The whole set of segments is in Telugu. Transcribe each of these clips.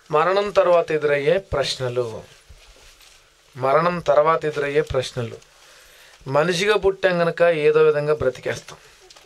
మరణం తర్వాత ఎదురయ్యే ప్రశ్నలు మరణం తర్వాత ఎదురయ్యే ప్రశ్నలు మనిషిగా పుట్టాం గనక ఏదో విధంగా బ్రతికేస్తాం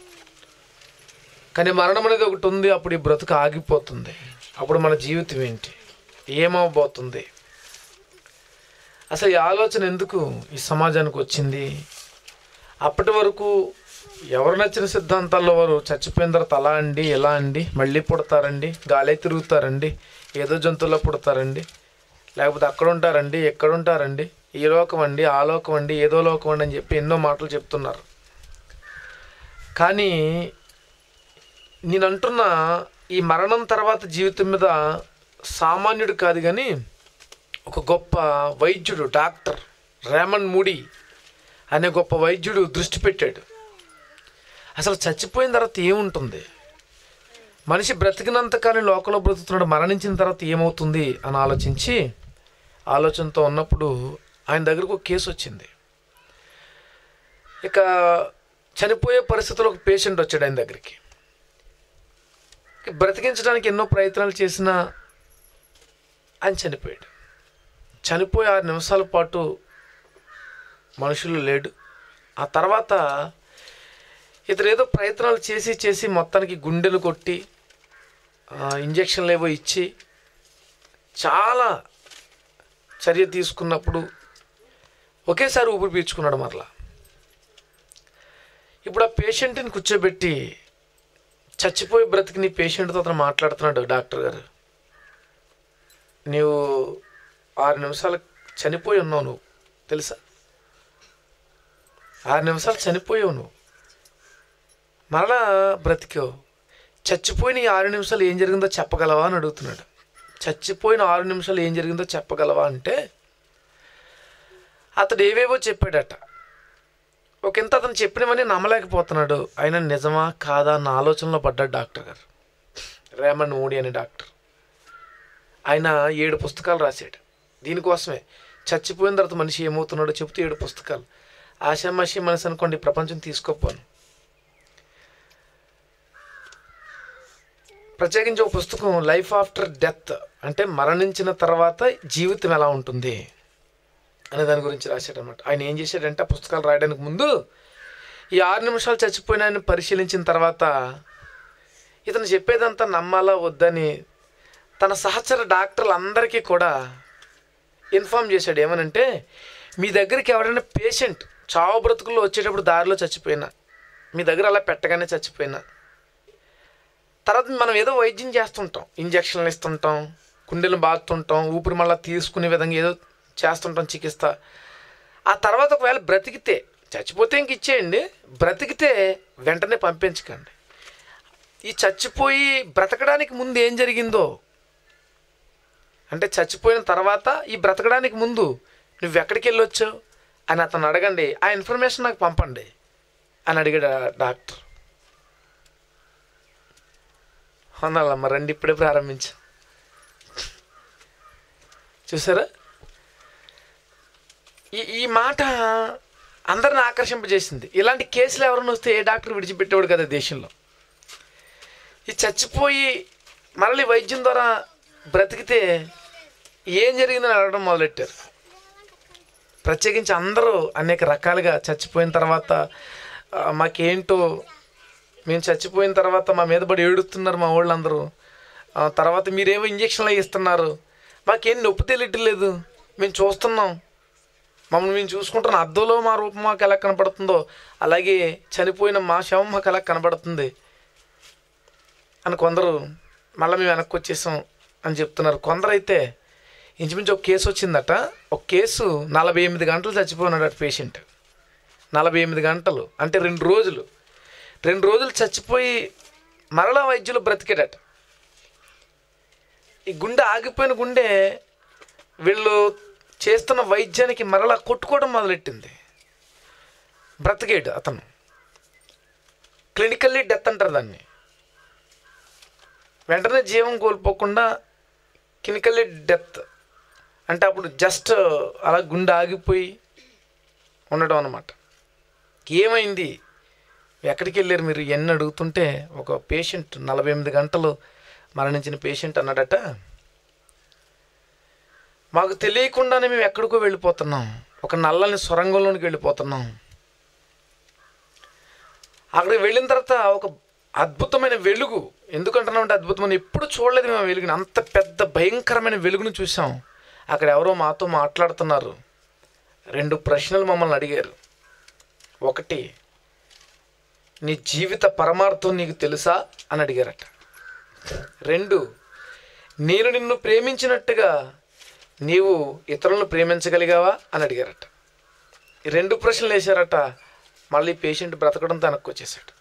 కానీ మరణం అనేది ఒకటి ఉంది అప్పుడు ఈ బ్రతుకు ఆగిపోతుంది అప్పుడు మన జీవితం ఏంటి ఏమవబోతుంది అసలు ఈ ఆలోచన ఎందుకు ఈ సమాజానికి వచ్చింది అప్పటి వరకు ఎవరు నచ్చిన సిద్ధాంతాల్లో వారు చచ్చిపోయిన తర్వాత అలా అండి ఎలా అండి మళ్ళీ పుడతారండి గాలే తిరుగుతారండి ఏదో జంతువుల్లో పుడతారండి లేకపోతే అక్కడ ఉంటారండి ఎక్కడ ఉంటారండి ఈ లోకం అండి ఆ లోకం అండి ఏదో లోకం అండి అని చెప్పి ఎన్నో మాటలు చెప్తున్నారు కానీ నేను అంటున్న ఈ మరణం తర్వాత జీవితం మీద సామాన్యుడు కాదు కానీ ఒక గొప్ప వైద్యుడు డాక్టర్ రేమన్ మూడీ అనే గొప్ప వైద్యుడు దృష్టి పెట్టాడు అసలు చచ్చిపోయిన తర్వాత ఏముంటుంది మనిషి బ్రతికినంతకాలం లోకంలో బ్రతుకుతున్నాడు మరణించిన తర్వాత ఏమవుతుంది అని ఆలోచించి ఆలోచనతో ఉన్నప్పుడు ఆయన దగ్గరకు ఒక కేసు వచ్చింది ఇక చనిపోయే పరిస్థితిలో ఒక పేషెంట్ వచ్చాడు ఆయన దగ్గరికి బ్రతికించడానికి ఎన్నో ప్రయత్నాలు చేసినా ఆయన చనిపోయాడు చనిపోయి ఆరు నిమిషాల పాటు మనుషులు లేడు ఆ తర్వాత ఇతను ఏదో ప్రయత్నాలు చేసి చేసి మొత్తానికి గుండెలు కొట్టి ఆ, ఇంజక్షన్లు ఏవో ఇచ్చి చాలా చర్య తీసుకున్నప్పుడు ఒకేసారి ఊపిరి పీల్చుకున్నాడు మరలా ఇప్పుడు ఆ పేషెంట్ని కూర్చోబెట్టి చచ్చిపోయి బ్రతికిన ఈ పేషెంట్తో అతను మాట్లాడుతున్నాడు డాక్టర్ గారు నీవు ఆరు నిమిషాలు చనిపోయి ఉన్నావు నువ్వు తెలుసా ఆరు నిమిషాలు చనిపోయావు నువ్వు మరలా బ్రతికావు చచ్చిపోయిన ఈ ఆరు నిమిషాలు ఏం జరిగిందో చెప్పగలవా అని అడుగుతున్నాడు చచ్చిపోయిన ఆరు నిమిషాలు ఏం జరిగిందో చెప్పగలవా అంటే అతడు ఏవేవో చెప్పాడట ఒకంత అతను చెప్పినవన్నీ నమ్మలేకపోతున్నాడు ఆయన నిజమా కాదా అన్న ఆలోచనలో పడ్డాడు డాక్టర్ గారు రేమన్ మోడీ అనే డాక్టర్ ఆయన ఏడు పుస్తకాలు రాశాడు దీనికోసమే చచ్చిపోయిన తర్వాత మనిషి ఏమవుతున్నాడో చెబుతూ ఏడు పుస్తకాలు ఆశామాషి మనసు అనుకోండి ఈ ప్రపంచం తీసుకోపోను ప్రత్యేకించి ఒక పుస్తకం లైఫ్ ఆఫ్టర్ డెత్ అంటే మరణించిన తర్వాత జీవితం ఎలా ఉంటుంది అనే దాని గురించి రాశాడనమాట ఆయన ఏం చేశాడంటే ఆ పుస్తకాలు రాయడానికి ముందు ఈ ఆరు నిమిషాలు చచ్చిపోయిన ఆయన పరిశీలించిన తర్వాత ఇతను చెప్పేదంతా నమ్మాలా వద్దని తన సహచర డాక్టర్లు అందరికీ కూడా ఇన్ఫామ్ చేశాడు ఏమనంటే మీ దగ్గరికి ఎవరైనా పేషెంట్ చావు బ్రతుకుల్లో వచ్చేటప్పుడు దారిలో చచ్చిపోయినా మీ దగ్గర అలా పెట్టగానే చచ్చిపోయినా తర్వాత మనం ఏదో వైద్యం చేస్తుంటాం ఇంజక్షన్లు ఇస్తుంటాం కుండెలు బాదుతుంటాం ఊపిరి మళ్ళీ తీసుకునే విధంగా ఏదో చేస్తుంటాం చికిత్స ఆ తర్వాత ఒకవేళ బ్రతికితే చచ్చిపోతే ఇంక ఇచ్చేయండి బ్రతికితే వెంటనే పంపించకండి ఈ చచ్చిపోయి బ్రతకడానికి ముందు ఏం జరిగిందో అంటే చచ్చిపోయిన తర్వాత ఈ బ్రతకడానికి ముందు నువ్వు ఎక్కడికి వెళ్ళొచ్చావు అని అతను అడగండి ఆ ఇన్ఫర్మేషన్ నాకు పంపండి అని అడిగాడు ఆ డాక్టర్ అన్నాళ్ళమ్మ రండి ఇప్పుడే ప్రారంభించాం చూసారా ఈ ఈ మాట అందరిని ఆకర్షింపజేసింది ఇలాంటి కేసులు ఎవరైనా వస్తే ఏ డాక్టర్ విడిచిపెట్టేవాడు కదా దేశంలో ఈ చచ్చిపోయి మళ్ళీ వైద్యం ద్వారా బ్రతికితే ఏం జరిగిందని అడగడం మొదలెట్టారు ప్రత్యేకించి అందరూ అనేక రకాలుగా చచ్చిపోయిన తర్వాత ఆ, మాకేంటో మేము చచ్చిపోయిన తర్వాత మా మీద పడి ఏడుస్తున్నారు మా వాళ్ళందరూ ఆ, తర్వాత మీరేమో ఇంజక్షన్లు ఇస్తున్నారు మాకేం నొప్పి తెలియట్లేదు మేము చూస్తున్నాం మమ్మల్ని మేము చూసుకుంటున్న అద్దంలో మా రూపం మాకు ఎలా కనపడుతుందో అలాగే చనిపోయిన మా శవం మాకు ఎలా కనపడుతుంది అని కొందరు మళ్ళీ మేము వెనక్కి వచ్చేసాం అని చెప్తున్నారు కొందరైతే ఇంచుమించు ఒక కేసు వచ్చిందట ఒక కేసు నలభై ఎనిమిది గంటలు చచ్చిపోయినాడు అటు పేషెంట్ నలభై ఎనిమిది గంటలు అంటే రెండు రోజులు రెండు రోజులు చచ్చిపోయి మరలా వైద్యులు బ్రతికాడట ఈ గుండె ఆగిపోయిన గుండె వీళ్ళు చేస్తున్న వైద్యానికి మరలా కొట్టుకోవడం మొదలెట్టింది బ్రతికాడు అతను క్లినికల్లీ డెత్ అంటారు దాన్ని వెంటనే జీవం కోల్పోకుండా క్లినికల్లీ డెత్ అంటే అప్పుడు జస్ట్ అలా గుండె ఆగిపోయి ఉండడం అన్నమాట ఏమైంది ఎక్కడికి వెళ్ళారు మీరు ఎన్ని అడుగుతుంటే ఒక పేషెంట్ నలభై ఎనిమిది గంటలు మరణించిన పేషెంట్ అన్నాడట మాకు తెలియకుండానే మేము ఎక్కడికో వెళ్ళిపోతున్నాం ఒక నల్లని సొరంగంలోనికి వెళ్ళిపోతున్నాం అక్కడికి వెళ్ళిన తర్వాత ఒక అద్భుతమైన వెలుగు ఎందుకంటున్నామంటే అద్భుతమైన ఎప్పుడు చూడలేదు మేము ఆ వెలుగుని అంత పెద్ద భయంకరమైన వెలుగును చూసాం అక్కడ ఎవరో మాతో మాట్లాడుతున్నారు రెండు ప్రశ్నలు మమ్మల్ని అడిగారు ఒకటి నీ జీవిత పరమార్థం నీకు తెలుసా అని అడిగారట రెండు నేను నిన్ను ప్రేమించినట్టుగా నీవు ఇతరులను ప్రేమించగలిగావా అని అడిగారట ఈ రెండు ప్రశ్నలు వేశారట మళ్ళీ పేషెంట్ బ్రతకడంతో వెనక్కి వచ్చేసాడు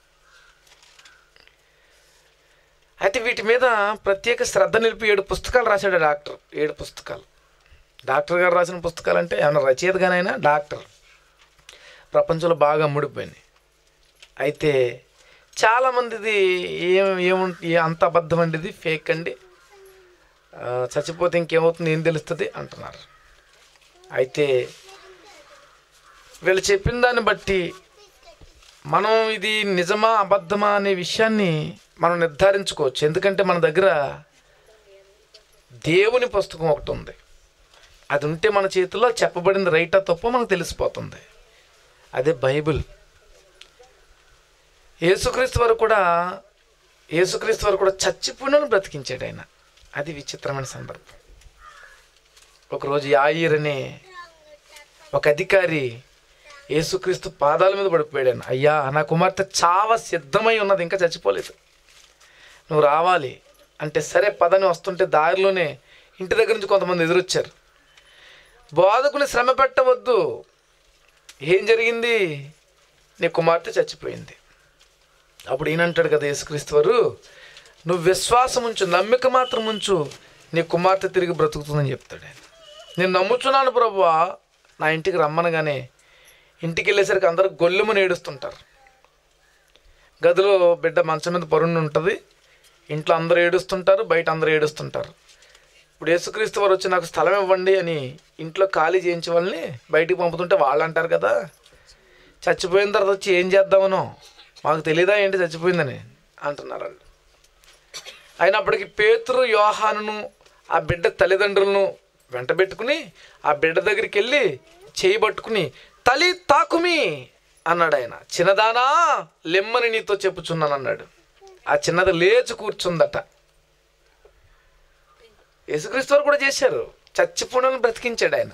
అయితే వీటి మీద ప్రత్యేక శ్రద్ధ నిలిపి ఏడు పుస్తకాలు రాశాడు ఆ డాక్టర్ ఏడు పుస్తకాలు డాక్టర్ గారు రాసిన పుస్తకాలు అంటే ఏమైనా రచయితగానైనా డాక్టర్ ప్రపంచంలో బాగా అమ్ముడిపోయింది అయితే చాలామందిది ఏం ఏముంట ఏ- అంత అబద్ధం అండి ఇది ఫేక్ అండి ఆ, చచ్చిపోతే ఇంకేమవుతుంది ఏం తెలుస్తుంది అంటున్నారు అయితే వీళ్ళు చెప్పిన దాన్ని బట్టి మనం ఇది నిజమా అబద్ధమా అనే విషయాన్ని మనం నిర్ధారించుకోవచ్చు ఎందుకంటే మన దగ్గర దేవుని పుస్తకం ఒకటి ఉంది అది ఉంటే మన చేతిలో చెప్పబడింది రైటా తప్ప మనకు తెలిసిపోతుంది అదే బైబిల్ యేసుక్రీస్తు వారు కూడా యేసుక్రీస్తు వారు కూడా చచ్చిపోయినను బ్రతికించాడు ఆయన అది విచిత్రమైన సందర్భం ఒకరోజు యాయిర్ అనే ఒక అధికారి యేసుక్రీస్తు పాదాల మీద పడిపోయాడు ఆయన అయ్యా నా కుమార్తె చావ సిద్ధమై ఉన్నది ఇంకా చచ్చిపోలేదు నువ్వు రావాలి అంటే సరే పదని వస్తుంటే దారిలోనే ఇంటి దగ్గర నుంచి కొంతమంది ఎదురొచ్చారు బోధకుని శ్రమ పెట్టవద్దు ఏం జరిగింది నీ కుమార్తె చచ్చిపోయింది అప్పుడు ఈయనంటాడు కదా యేసుక్రీస్తు వారు నువ్వు విశ్వాసం ఉంచు నమ్మిక మాత్రం ఉంచు నీ కుమార్తె తిరిగి బ్రతుకుతుందని చెప్తాడు ఆయన నేను నమ్ముచున్నాను ప్రభువా నా ఇంటికి రమ్మనగానే ఇంటికి వెళ్ళేసరికి అందరూ గొల్లుమని ఏడుస్తుంటారు గదిలో బిడ్డ మంచం మీద పరుండి ఉంటుంది ఇంట్లో అందరూ ఏడుస్తుంటారు బయట అందరూ ఏడుస్తుంటారు ఇప్పుడు యేసుక్రీస్తు వారు వచ్చి నాకు స్థలం ఇవ్వండి అని ఇంట్లో ఖాళీ చేయించే వాళ్ళని బయటికి పంపుతుంటే వాళ్ళు అంటారు కదా చచ్చిపోయిన తర్వాత వచ్చి ఏం చేద్దామనో మాకు తెలియదా ఏంటి చచ్చిపోయిందని అంటున్నారు వాళ్ళు అయినప్పటికీ పేతురు యోహానును ఆ బిడ్డ తల్లిదండ్రులను వెంట పెట్టుకుని ఆ బిడ్డ దగ్గరికి వెళ్ళి చేయి పట్టుకుని తలి తాకుమి అన్నాడు ఆయన చిన్నదానా లెమ్మని నీతో చెప్పుచున్నాను అన్నాడు ఆ చిన్నది లేచి కూర్చుందట యేసుక్రీస్తు వారు కూడా చేశారు చచ్చిపోవడానికి బ్రతికించాడు ఆయన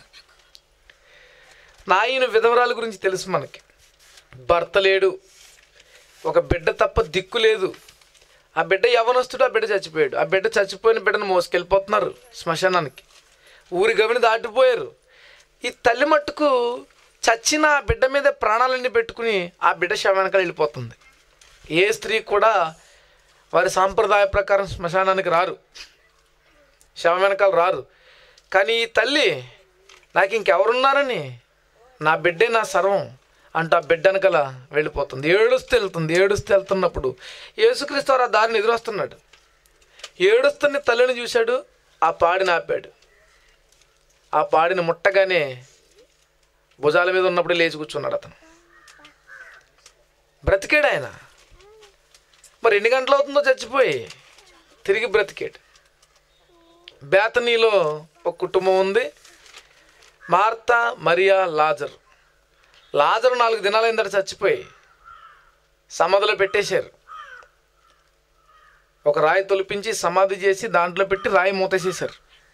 నాయన విధవరాల గురించి తెలుసు మనకి భర్త లేడు ఒక బిడ్డ తప్ప దిక్కు లేదు ఆ బిడ్డ యవనస్తుడు ఆ బిడ్డ చచ్చిపోయాడు ఆ బిడ్డ చచ్చిపోయిన బిడ్డను మోసుకెళ్ళిపోతున్నారు శ్మశానానికి ఊరి గవిని దాటిపోయారు ఈ తల్లి మట్టుకు చచ్చిన ఆ బిడ్డ మీద ప్రాణాలన్నీ పెట్టుకుని ఆ బిడ్డ శవానికి వెళ్ళిపోతుంది ఏ స్త్రీ కూడా వారి సాంప్రదాయ ప్రకారం శ్మశానానికి రారు శవం వెనకాల రారు కానీ ఈ తల్లి నాకు ఇంకెవరున్నారని నా బిడ్డే నా సర్వం అంటూ ఆ బిడ్డ వెనకాల వెళ్ళిపోతుంది ఏడుస్తూ వెళ్తుంది ఏడుస్తూ వెళ్తున్నప్పుడు యేసుక్రీస్తు వారు ఆ దారిని ఎదురొస్తున్నాడు ఏడుస్తున్న తల్లిని చూశాడు ఆ పాడిని ఆపాడు ఆ పాడిని ముట్టగానే భుజాల మీద ఉన్నప్పుడే లేచి కూర్చున్నాడు అతను బ్రతికాడు ఆయన మరి ఎన్ని గంటలు అవుతుందో చచ్చిపోయి తిరిగి బ్రతికాడు బేతనీలో ఒక కుటుంబం ఉంది మార్తా మరియా లాజర్ లాజరు నాలుగు దినాలైందట చచ్చిపోయి సమాధిలో పెట్టేశారు ఒక రాయి తొలిపించి సమాధి చేసి దాంట్లో పెట్టి రాయి మూతేసేశారు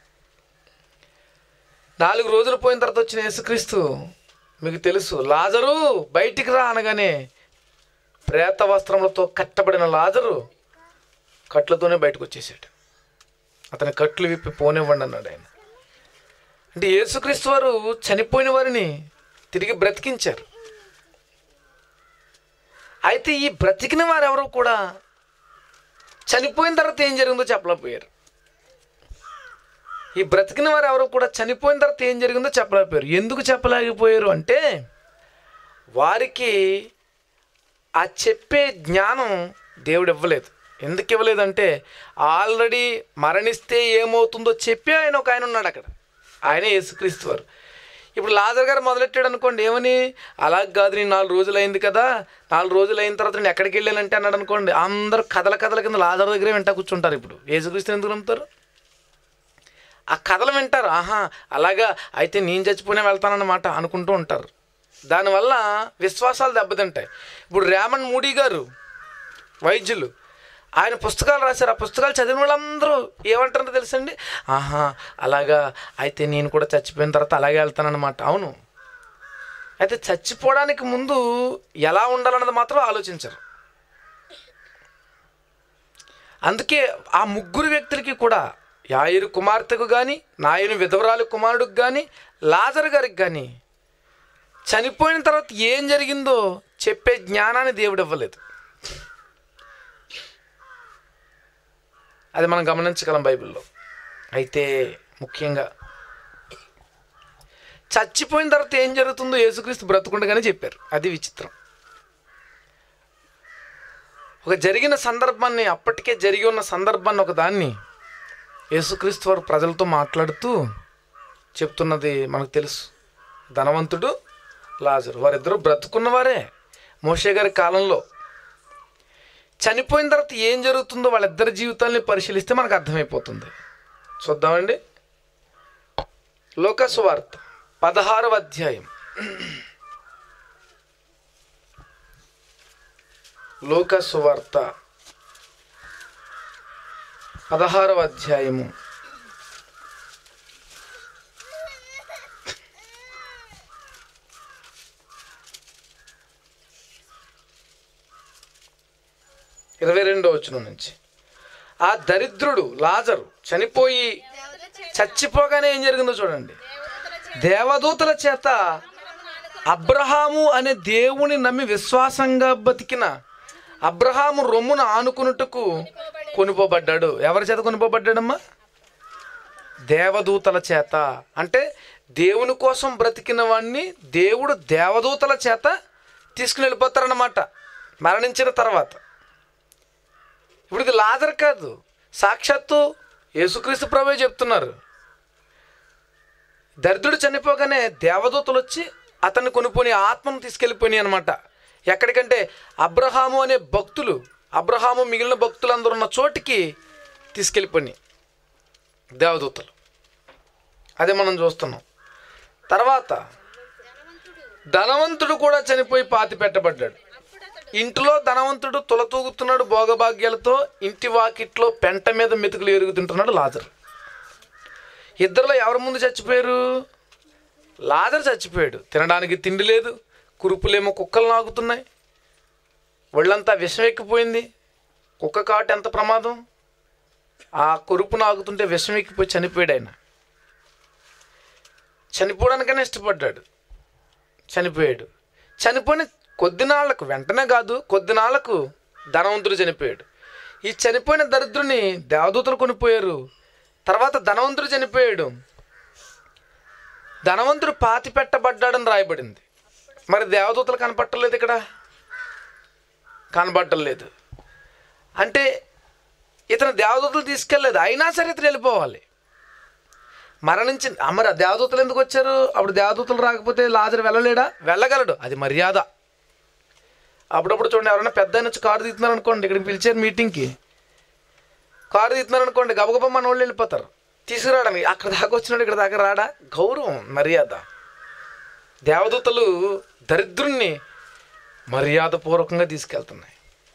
నాలుగు రోజులు పోయిన తర్వాత వచ్చిన యేసుక్రీస్తు మీకు తెలుసు లాజరు బయటికి రా అనగానే ప్రేత వస్త్రములతో కట్టబడిన లాజరు కట్లతోనే బయటకు వచ్చేసాడు అతని కట్లు విప్పి పోనివ్వండి అన్నాడు ఆయన అంటే యేసుక్రీస్తు వారు చనిపోయిన వారిని తిరిగి బ్రతికించారు అయితే ఈ బ్రతికిన వారు ఎవరో కూడా చనిపోయిన తర్వాత ఏం జరిగిందో చెప్పలేకపోయారు ఈ బ్రతికిన వారు ఎవరో కూడా చనిపోయిన తర్వాత ఏం జరిగిందో చెప్పలేకపోయారు ఎందుకు చెప్పలేకపోయారు అంటే వారికి ఆ చెప్పే జ్ఞానం దేవుడు ఇవ్వలేదు ఎందుకు ఇవ్వలేదంటే ఆల్రెడీ మరణిస్తే ఏమవుతుందో చెప్పి ఆయన ఒక ఆయన ఉన్నాడు అక్కడ ఆయనే యేసుక్రీస్తు వారు ఇప్పుడు లాజర్ గారు మొదలెట్టాడు అనుకోండి ఏమని అలా కాదు నేను నాలుగు రోజులు అయింది కదా నాలుగు రోజులు అయిన తర్వాత నేను ఎక్కడికి వెళ్ళానంటే అన్నాడు అనుకోండి అందరూ కథల కథల కింద లాజర్ దగ్గరే వెంట కూర్చుంటారు ఇప్పుడు యేసుక్రీస్తు ఎందుకు నమ్ముతారు ఆ కథలు వింటారు ఆహా అలాగా అయితే నేను చచ్చిపోయినా వెళ్తానన్నమాట అనుకుంటూ ఉంటారు దానివల్ల విశ్వాసాలు దెబ్బతింటాయి ఇప్పుడు రేమన్ మూడీ గారు వైద్యులు ఆయన పుస్తకాలు రాశారు ఆ పుస్తకాలు చదివిన వాళ్ళందరూ ఏమంటారో తెలుసండి ఆహా అలాగా అయితే నేను కూడా చచ్చిపోయిన తర్వాత అలాగే వెళ్తానన్నమాట అవును అయితే చచ్చిపోవడానికి ముందు ఎలా ఉండాలన్నది మాత్రం ఆలోచించరు అందుకే ఆ ముగ్గురు వ్యక్తులకి కూడా యాయిరు కుమార్తెకు కానీ నాయను విధవరాలు కుమారుడికి కానీ లాజర్ గారికి కానీ చనిపోయిన తర్వాత ఏం జరిగిందో చెప్పే జ్ఞానాన్ని దేవుడు ఇవ్వలేదు అది మనం గమనించగలం బైబిల్లో అయితే ముఖ్యంగా చచ్చిపోయిన తర్వాత ఏం జరుగుతుందో యేసుక్రీస్తు బ్రతుకుండగానే చెప్పారు అది విచిత్రం ఒక జరిగిన సందర్భాన్ని అప్పటికే జరిగి ఉన్న సందర్భాన్ని ఒక దాన్ని యేసుక్రీస్తు వారు ప్రజలతో మాట్లాడుతూ చెప్తున్నది మనకు తెలుసు ధనవంతుడు లాజరు వారిద్దరూ బ్రతుకున్నవారే మోషే గారి కాలంలో చనిపోయిన తర్వాత ఏం జరుగుతుందో వాళ్ళిద్దరి జీవితాల్ని పరిశీలిస్తే మనకు అర్థమైపోతుంది చూద్దామండి లోకసు వార్త పదహారవ అధ్యాయం లోకసు వార్త పదహారవ అధ్యాయము ఇరవై రెండో వచనం నుంచి ఆ దరిద్రుడు లాజరు చనిపోయి చచ్చిపోగానే ఏం జరిగిందో చూడండి దేవదూతల చేత అబ్రహాము అనే దేవుని నమ్మి విశ్వాసంగా బతికిన అబ్రహాము రొమ్మున ఆనుకున్నట్టుకు కొనిపోబడ్డాడు ఎవరి చేత కొనిపోబడ్డాడమ్మా దేవదూతల చేత అంటే దేవుని కోసం బ్రతికిన వాడిని దేవుడు దేవదూతల చేత తీసుకుని వెళ్ళిపోతారన్నమాట మరణించిన తర్వాత ఇప్పుడు ఇది లాజర్ కాదు సాక్షాత్తు యేసుక్రీస్తు ప్రభే చెప్తున్నారు దరిద్రుడు చనిపోగానే దేవదూతలు వచ్చి అతన్ని కొనుక్కొని ఆత్మను తీసుకెళ్ళిపోయినాయి అనమాట ఎక్కడికంటే అబ్రహాము అనే భక్తులు అబ్రహాము మిగిలిన భక్తులందరూ ఉన్న చోటికి తీసుకెళ్ళిపోయినాయి దేవదూతలు అదే మనం చూస్తున్నాం తర్వాత ధనవంతుడు కూడా చనిపోయి పాతి పెట్టబడ్డాడు ఇంట్లో ధనవంతుడు తులతూగుతున్నాడు భోగభాగ్యాలతో ఇంటి వాకిట్లో పెంట మీద మెతుకులు ఎరుగుతుంటున్నాడు లాజర్ ఇద్దరిలో ఎవరి ముందు చచ్చిపోయారు లాజర్ చచ్చిపోయాడు తినడానికి తిండి లేదు కురుపులేమో కుక్కలు నాగుతున్నాయి ఒళ్ళంతా విషం ఎక్కిపోయింది కుక్క కాటు ఎంత ప్రమాదం ఆ కురుపు నాగుతుంటే విషం ఎక్కిపోయి చనిపోయాడు ఆయన చనిపోవడానికైనా ఇష్టపడ్డాడు చనిపోయాడు చనిపోయిన కొద్ది నాళ్లకు వెంటనే కాదు కొద్ది నాళ్లకు ధనవంతుడు చనిపోయాడు ఈ చనిపోయిన దరిద్రుని దేవదూతలు కొనిపోయారు తర్వాత ధనవంతుడు చనిపోయాడు ధనవంతుడు పాతి పెట్టబడ్డాడని రాయబడింది మరి దేవదూతలు కనపట్టలేదు ఇక్కడ కనబట్టలేదు అంటే ఇతను దేవదూతలు తీసుకెళ్ళలేదు అయినా సరే ఇతను వెళ్ళిపోవాలి మరణించి ఆ, మరి ఆ దేవదూతలు ఎందుకు వచ్చారు అప్పుడు దేవదూతలు రాకపోతే లాజరు వెళ్ళలేడా వెళ్ళగలడు అది మర్యాద అప్పుడప్పుడు చూడండి ఎవరైనా పెద్ద ఆయన వచ్చి కారు తీస్తున్నారు అనుకోండి ఇక్కడికి పిలిచారు మీటింగ్కి కారు తీస్తున్నారు అనుకోండి గబగబా మన వాళ్ళు వెళ్ళిపోతారు తీసుకురావడానికి అక్కడ దాకా వచ్చినాడు ఇక్కడ దాకా రాడా గౌరవం మర్యాద దేవదూతలు దరిద్రుణ్ణి మర్యాదపూర్వకంగా తీసుకెళ్తున్నాయి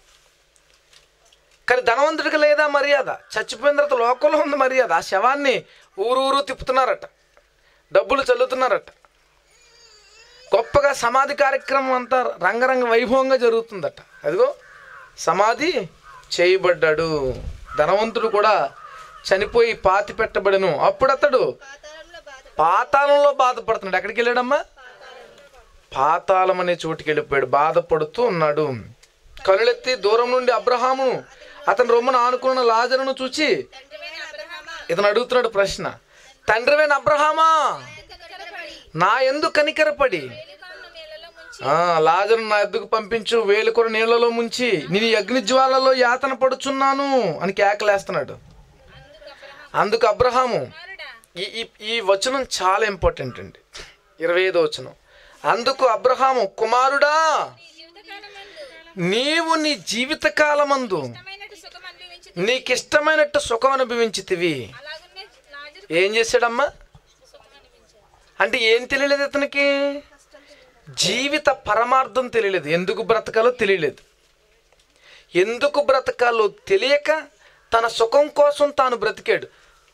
కానీ ధనవంతుడికి లేదా మర్యాద చచ్చిపోయిన తర్వాత లోకంలో ఉంది మర్యాద ఆ శవాన్ని ఊరు ఊరు తిప్పుతున్నారట డబ్బులు చల్లుతున్నారట గొప్పగా సమాధి కార్యక్రమం అంతా రంగరంగ వైభవంగా జరుగుతుందట అదిగో సమాధి చేయబడ్డాడు ధనవంతుడు కూడా చనిపోయి పాతి పెట్టబడను అప్పుడు అతడు పాతాళంలో బాధ పాతాళంలో బాధపడుతున్నాడు ఎక్కడికి వెళ్ళాడమ్మా పాతాళం అనే చోటుకి వెళ్ళిపోయాడు బాధపడుతూ ఉన్నాడు కనులెత్తి దూరం నుండి అబ్రహాము అతని రొమ్మున ఆనుకున్న లాజరును చూచి తండ్రివైన అబ్రహామా ఇతను అడుగుతున్నాడు ప్రశ్న తండ్రివైన అబ్రహామా ఎంత కనపడి నా ఎందు కనికరపడి వేలికాలను నీళ్ళలో ముంచి ఆ లాజరు నా ఎద్దుకు పంపించు వేలుకొర నీళ్లలో ముంచి నేను అగ్ని జ్వాలలో యాతన పడుచున్నాను అని కేకలేస్తున్నాడు అందుకు అబ్రహాము అందుకు అబ్రహాము కుమారుడా ఈ ఈ ఈ వచనం చాలా ఇంపార్టెంట్ అండి ఇరవై ఐదో వచనం అందుకు అబ్రహాము కుమారుడా నీ జీవితకాలమందు నీవు నీ జీవితకాలమందు ఇష్టమైనట్టు సుఖం అనుభవించి నీకిష్టమైనట్టు సుఖం అనుభవించితివి అలాగనే లాజరు ఏం చేశాడమ్మా అంటే ఏం తెలియలేదు ఇతనికి జీవిత పరమార్థం తెలియలేదు ఎందుకు బ్రతకాలో తెలియలేదు ఎందుకు బ్రతకాలో తెలియక తన సుఖం కోసం తాను బ్రతికాడు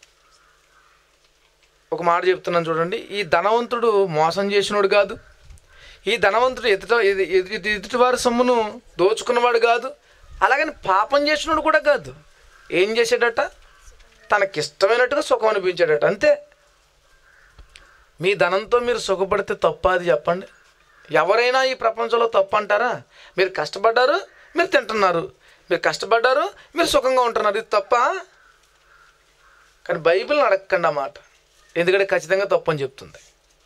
ఒక మాట చెప్తున్నాను చూడండి ఈ ధనవంతుడు మోసం చేసినోడు కాదు ఈ ధనవంతుడు ఎదుట ఎదు- ఎదు- ఎదుటివారి సొమ్మును దోచుకున్నవాడు కాదు అలాగని పాపం చేసినోడు కూడా కాదు ఏం చేశాడట తనకిష్టమైనట్టుగా సుఖం అనిపించాడట అంతే మీ ధనంతో మీరు సుఖపడితే తప్ప అది చెప్పండి ఎవరైనా ఈ ప్రపంచంలో తప్పు అంటారా మీరు కష్టపడ్డారు మీరు తింటున్నారు మీరు కష్టపడ్డారు మీరు సుఖంగా ఉంటున్నారు ఇది తప్ప కానీ బైబిల్ని అడగకండి ఆ మాట ఎందుకంటే ఖచ్చితంగా తప్పు అని చెప్తుంది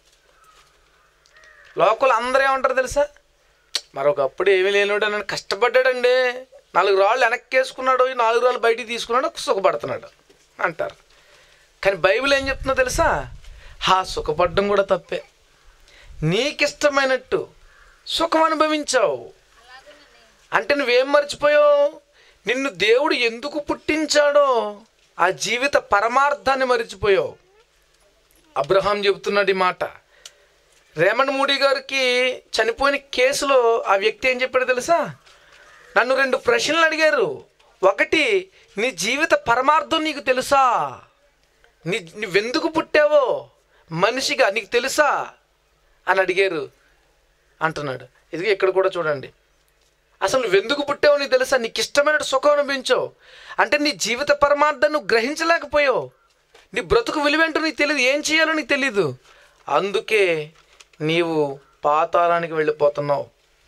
లోకల్ అందరూ ఏమంటారు తెలుసా మరొకప్పుడు ఏమీ లేనివాడు నన్ను కష్టపడ్డాడండి నాలుగు రాళ్ళు వెనక్కి వేసుకున్నాడు ఈ నాలుగు రాళ్ళు బయటికి తీసుకున్నాడు సుఖపడుతున్నాడు అంటారు కానీ బైబిల్ ఏం చెప్తుందో తెలుసా ఆ సుఖపడడం కూడా తప్పే నీకిష్టమైనట్టు సుఖం అనుభవించావు అంటే నువ్వేం మర్చిపోయావు నిన్ను దేవుడు ఎందుకు పుట్టించాడో ఆ జీవిత పరమార్థాన్ని మర్చిపోయావు అబ్రహాం చెబుతున్నాడు ఈ మాట రేమణ్ మూడి గారికి చనిపోయిన కేసులో ఆ వ్యక్తి ఏం చెప్పాడు తెలుసా నన్ను రెండు ప్రశ్నలు అడిగారు ఒకటి నీ జీవిత పరమార్థం నీకు తెలుసా నీ నువ్వెందుకు పుట్టావో మనిషిగా నీకు తెలుసా అని అడిగారు అంటున్నాడు ఇది ఇక్కడ కూడా చూడండి అసలు నువ్వెందుకు పుట్టావో నీకు తెలుసా నీకు ఇష్టమైన సుఖం అనిపించావు అంటే నీ జీవిత పరమార్థం నువ్వు గ్రహించలేకపోయావు నీ బ్రతుకు విలువేంటో నీకు తెలియదు ఏం చేయాలో నీకు తెలీదు అందుకే నీవు పాతాళానికి వెళ్ళిపోతున్నావు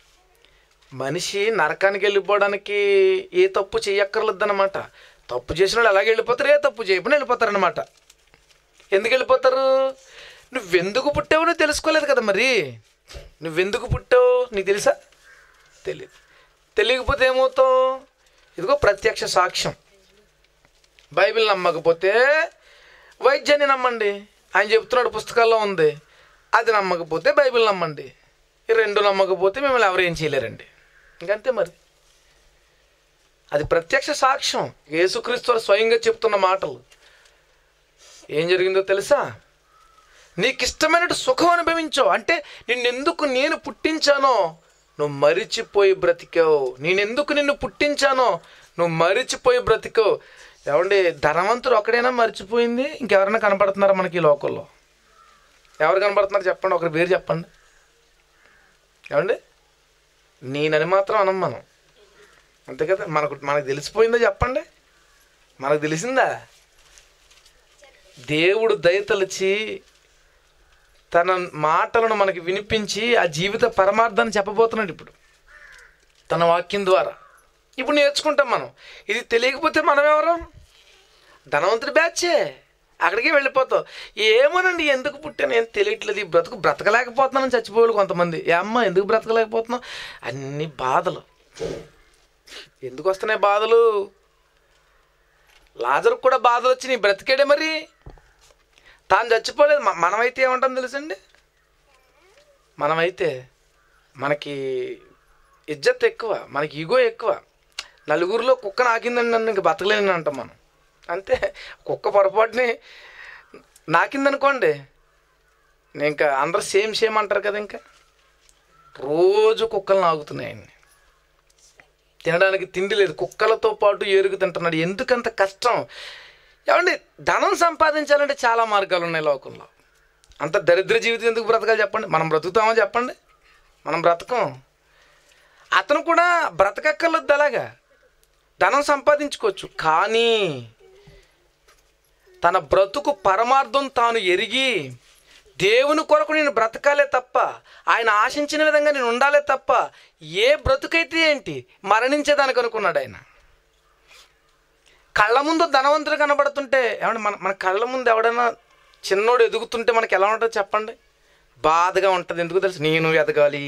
మనిషి నరకానికి వెళ్ళిపోవడానికి ఏ తప్పు చేయక్కర్లేదన్నమాట తప్పు చేసిన వాళ్ళు అలాగే వెళ్ళిపోతారు ఏ తప్పు చేయకుండా వెళ్ళిపోతారనమాట ఎందుకు వెళ్ళిపోతారు నువ్వెందుకు పుట్టావో నువ్వు తెలుసుకోలేదు కదా మరి నువ్వెందుకు పుట్టావు నీకు తెలుసా తెలియదు తెలియకపోతే ఏమవుతావు ఇదిగో ప్రత్యక్ష సాక్ష్యం బైబిల్ నమ్మకపోతే వైద్యాన్ని నమ్మండి ఆయన చెప్తున్నాడు పుస్తకాల్లో ఉంది అది నమ్మకపోతే బైబిల్ నమ్మండి ఈ రెండు నమ్మకపోతే మిమ్మల్ని ఎవరు ఏం చేయలేరండి ఇంకంతే మరి అది ప్రత్యక్ష సాక్ష్యం యేసుక్రీస్తు వారు స్వయంగా చెప్తున్న మాటలు ఏం జరిగిందో తెలుసా నీకు ఇష్టమైనట్టు సుఖం అనుభవించావు అంటే నిన్నెందుకు నేను పుట్టించానో నువ్వు మరిచిపోయి బ్రతికావు నేనెందుకు నిన్ను పుట్టించానో నువ్వు మరిచిపోయి బ్రతికావు ఏమండి ధనవంతుడు ఒక్కడైనా మర్చిపోయింది ఇంకెవరైనా కనపడుతున్నారా మనకి ఈ లోకల్లో ఎవరు కనపడుతున్నారు చెప్పండి ఒకరి పేరు చెప్పండి ఏమండి నేనని మాత్రం అనం మనం అంతే కదా మనకు మనకు తెలిసిపోయిందో చెప్పండి మనకు తెలిసిందా దేవుడు దయతలిచి తన మాటలను మనకి వినిపించి ఆ జీవిత పరమార్థాన్ని చెప్పబోతున్నాడు ఇప్పుడు తన వాక్యం ద్వారా ఇప్పుడు నేర్చుకుంటాం మనం ఇది తెలియకపోతే మనం ఎవరం ధనవంతుడి బ్యాచే అక్కడికే వెళ్ళిపోతావు ఏమోనండి ఎందుకు పుట్టాను ఏం తెలియట్లేదు ఈ బ్రతుకు బ్రతకలేకపోతున్నానని చచ్చిపోయాడు కొంతమంది ఏ అమ్మ ఎందుకు బ్రతకలేకపోతున్నావు అన్ని బాధలు ఎందుకు వస్తున్నాయి బాధలు లాజర్కు కూడా బాధలు వచ్చినాయి బ్రతికాడే మరి తాను చచ్చిపోలేదు మ- మనమైతే ఏమంటాం తెలుసండి మనమైతే మనకి ఇజ్జత్ ఎక్కువ మనకి ఈగో ఎక్కువ నలుగురిలో కుక్క నాకిందండి నన్ను ఇంక బతకలేని అంటాం మనం అంతే కుక్క పొరపాటుని నాకిందనుకోండి నేను ఇంకా అందరూ సేమ్ సేమ్ అంటారు కదా ఇంకా రోజు కుక్కలు నాగుతున్నాయండి తినడానికి తిండి లేదు కుక్కలతో పాటు ఏరుగు తింటున్నాడు ఎందుకంత కష్టం ఏమండి ధనం సంపాదించాలంటే చాలా మార్గాలు ఉన్నాయి లోకంలో అంత దరిద్ర జీవితం ఎందుకు బ్రతకాలి చెప్పండి మనం బ్రతుకుతామో చెప్పండి మనం బ్రతకం అతను కూడా బ్రతకక్కర్లేదు అలాగా ధనం సంపాదించుకోవచ్చు కానీ తన బ్రతుకు పరమార్థం తాను ఎరిగి దేవుని కొరకు నేను బ్రతకాలే తప్ప ఆయన ఆశించిన విధంగా నేను ఉండాలే తప్ప ఏ బ్రతుకైతే ఏంటి మరణించేదానికి అనుకున్నాడు ఆయన కళ్ళ ముందు ధనవంతుడు కనబడుతుంటే ఏమంటే మన మన కళ్ళ ముందు ఎవడైనా చిన్నోడు ఎదుగుతుంటే మనకి ఎలా ఉంటుందో చెప్పండి బాధగా ఉంటుంది ఎందుకు తెలుసు నేను ఎదగాలి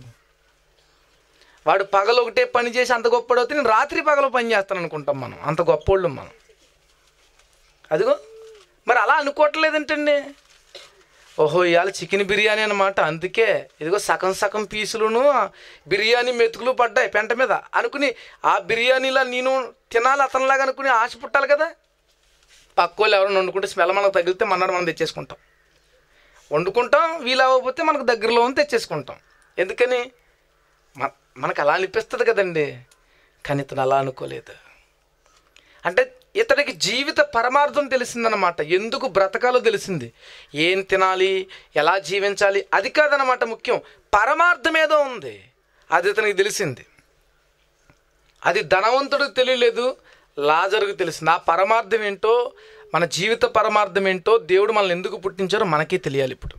వాడు పగలు ఒకటే పని చేసి అంత గొప్పడు అవుతే నేను రాత్రి పగలు పని చేస్తాను అనుకుంటాం మనం అంత గొప్పోళ్ళు మనం అదిగో మరి అలా అనుకోవట్లేదంటండి ఓహో ఇవాళ చికెన్ బిర్యానీ అనమాట అందుకే ఇదిగో సగం సగం పీసులును ఆ బిర్యానీ మెతుకులు పడ్డాయి పెంట మీద అనుకుని ఆ బిర్యానీలా నేను తినాలి అతనిలాగా అనుకుని ఆశ పుట్టాలి కదా పక్క వాళ్ళు ఎవరైనా వండుకుంటే స్మెల్ మనకు తగిలితే మన్నాడు మనం తెచ్చేసుకుంటాం వండుకుంటాం వీలు అవ్వకపోతే మనకు దగ్గరలో ఉంది తెచ్చేసుకుంటాం ఎందుకని మన మనకు అలా అనిపిస్తుంది కదండి కానీ ఇతను అలా అనుకోలేదు అంటే ఇతడికి జీవిత పరమార్థం తెలిసిందనమాట ఎందుకు బ్రతకాలో తెలిసింది ఏం తినాలి ఎలా జీవించాలి అది కాదనమాట ముఖ్యం పరమార్థం ఏదో ఉంది అది ఇతనికి తెలిసింది అది ధనవంతుడికి తెలియలేదు లాజరుకు తెలిసింది ఆ పరమార్థం ఏంటో మన జీవిత పరమార్థం ఏంటో దేవుడు మనల్ని ఎందుకు పుట్టించారో మనకే తెలియాలి ఇప్పుడు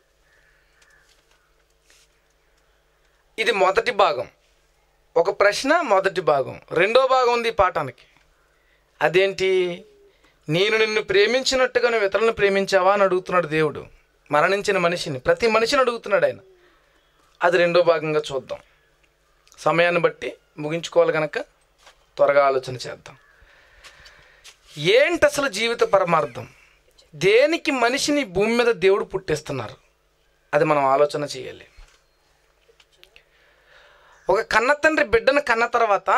ఇది మొదటి భాగం ఒక ప్రశ్న మొదటి భాగం రెండో భాగం ఉంది ఈ పాఠానికి అదేంటి నేను నిన్ను ప్రేమించినట్టుగా నువ్వు ఇతరులను ప్రేమించావా అని అడుగుతున్నాడు దేవుడు మరణించిన మనిషిని ప్రతి మనిషిని అడుగుతున్నాడు ఆయన అది రెండో భాగంగా చూద్దాం సమయాన్ని బట్టి ముగించుకోవాలి కనుక త్వరగా ఆలోచన చేద్దాం ఏంటి అసలు జీవిత పరమార్థం దేనికి మనిషిని భూమి మీద దేవుడు పుట్టిస్తున్నారు అది మనం ఆలోచన చేయాలి ఒక కన్న తండ్రి బిడ్డను కన్న తర్వాత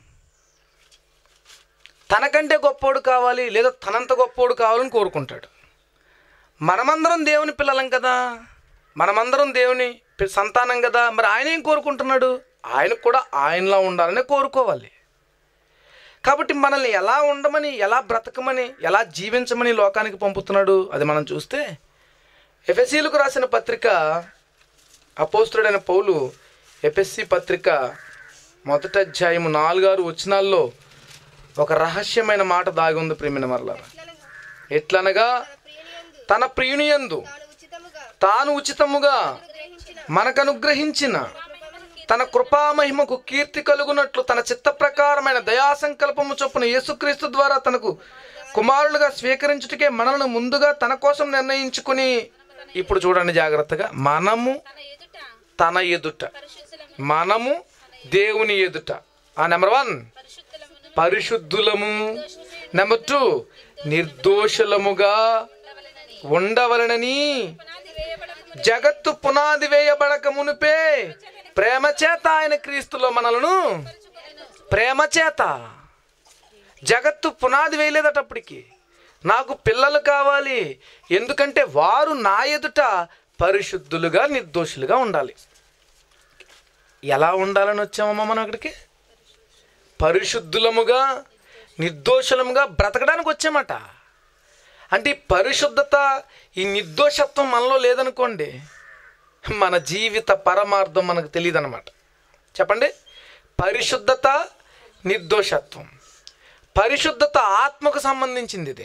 తనకంటే గొప్పోడు కావాలి లేదా తనంత గొప్పోడు కావాలని కోరుకుంటాడు మనమందరం దేవుని పిల్లలం కదా మనమందరం దేవుని పి- సంతానం కదా మరి ఆయన ఏం కోరుకుంటున్నాడు ఆయనకు కూడా ఆయనలా ఉండాలని కోరుకోవాలి కాబట్టి మనల్ని ఎలా ఉండమని ఎలా బ్రతకమని ఎలా జీవించమని లోకానికి పంపుతున్నాడు అది మనం చూస్తే ఎఫ్ఎస్సీలకు రాసిన పత్రిక అపోస్తుడైన పౌలు ఎఫ్ఎస్సి పత్రిక మొదటి అధ్యాయము నాలుగారు వచనాల్లో ఒక రహస్యమైన మాట దాగి ఉంది ప్రేమిన మరలారా ఎట్లనగా ప్రియనియందు తన ప్రియునియందు తాను ఉచితముగా తాను ఉచితముగా గ్రహించిన మనకు అనుగ్రహించిన తన కృపామహిమకు కీర్తి కలుగునట్లు తన చిత్త ప్రకారమైన దయా సంకల్పము చొప్పున యేసుక్రీస్తు ద్వారా తనకు కుమారులుగా స్వీకరించుటకే మనలను ముందుగా తన కోసం నిర్ణయించుకుని ఇప్పుడు చూడండి జాగ్రత్తగా మనము తన ఎదుట తన ఎదుట పరిశుద్ధులము మనము దేవుని ఎదుట ఆ నెంబర్ వన్ పరిశుద్ధులమును పరిశుద్ధులము నెంబర్ టూ నిర్దోషులముగా ఉండవలెనని ఉండవలనని పునాది వేయబడక జగత్తు పునాది వేయబడక మునిపే ప్రేమ చేత ఆయన క్రీస్తులో మనలను ప్రేమ చేత జగత్తు పునాది వేయలేదటప్పటికి నాకు పిల్లలు కావాలి ఎందుకంటే వారు నా ఎదుట పరిశుద్ధులుగా నిర్దోషులుగా ఉండాలి ఎలా ఉండాలని వచ్చామమ్మా మనం అక్కడికి పరిశుద్ధులముగా నిర్దోషులముగా బ్రతకడానికి వచ్చామట అంటే ఈ పరిశుద్ధత ఈ నిర్దోషత్వం మనలో లేదనుకోండి మన జీవిత పరమార్థం మనకు తెలియదు అనమాట చెప్పండి పరిశుద్ధత నిర్దోషత్వం పరిశుద్ధత ఆత్మకు సంబంధించింది ఇది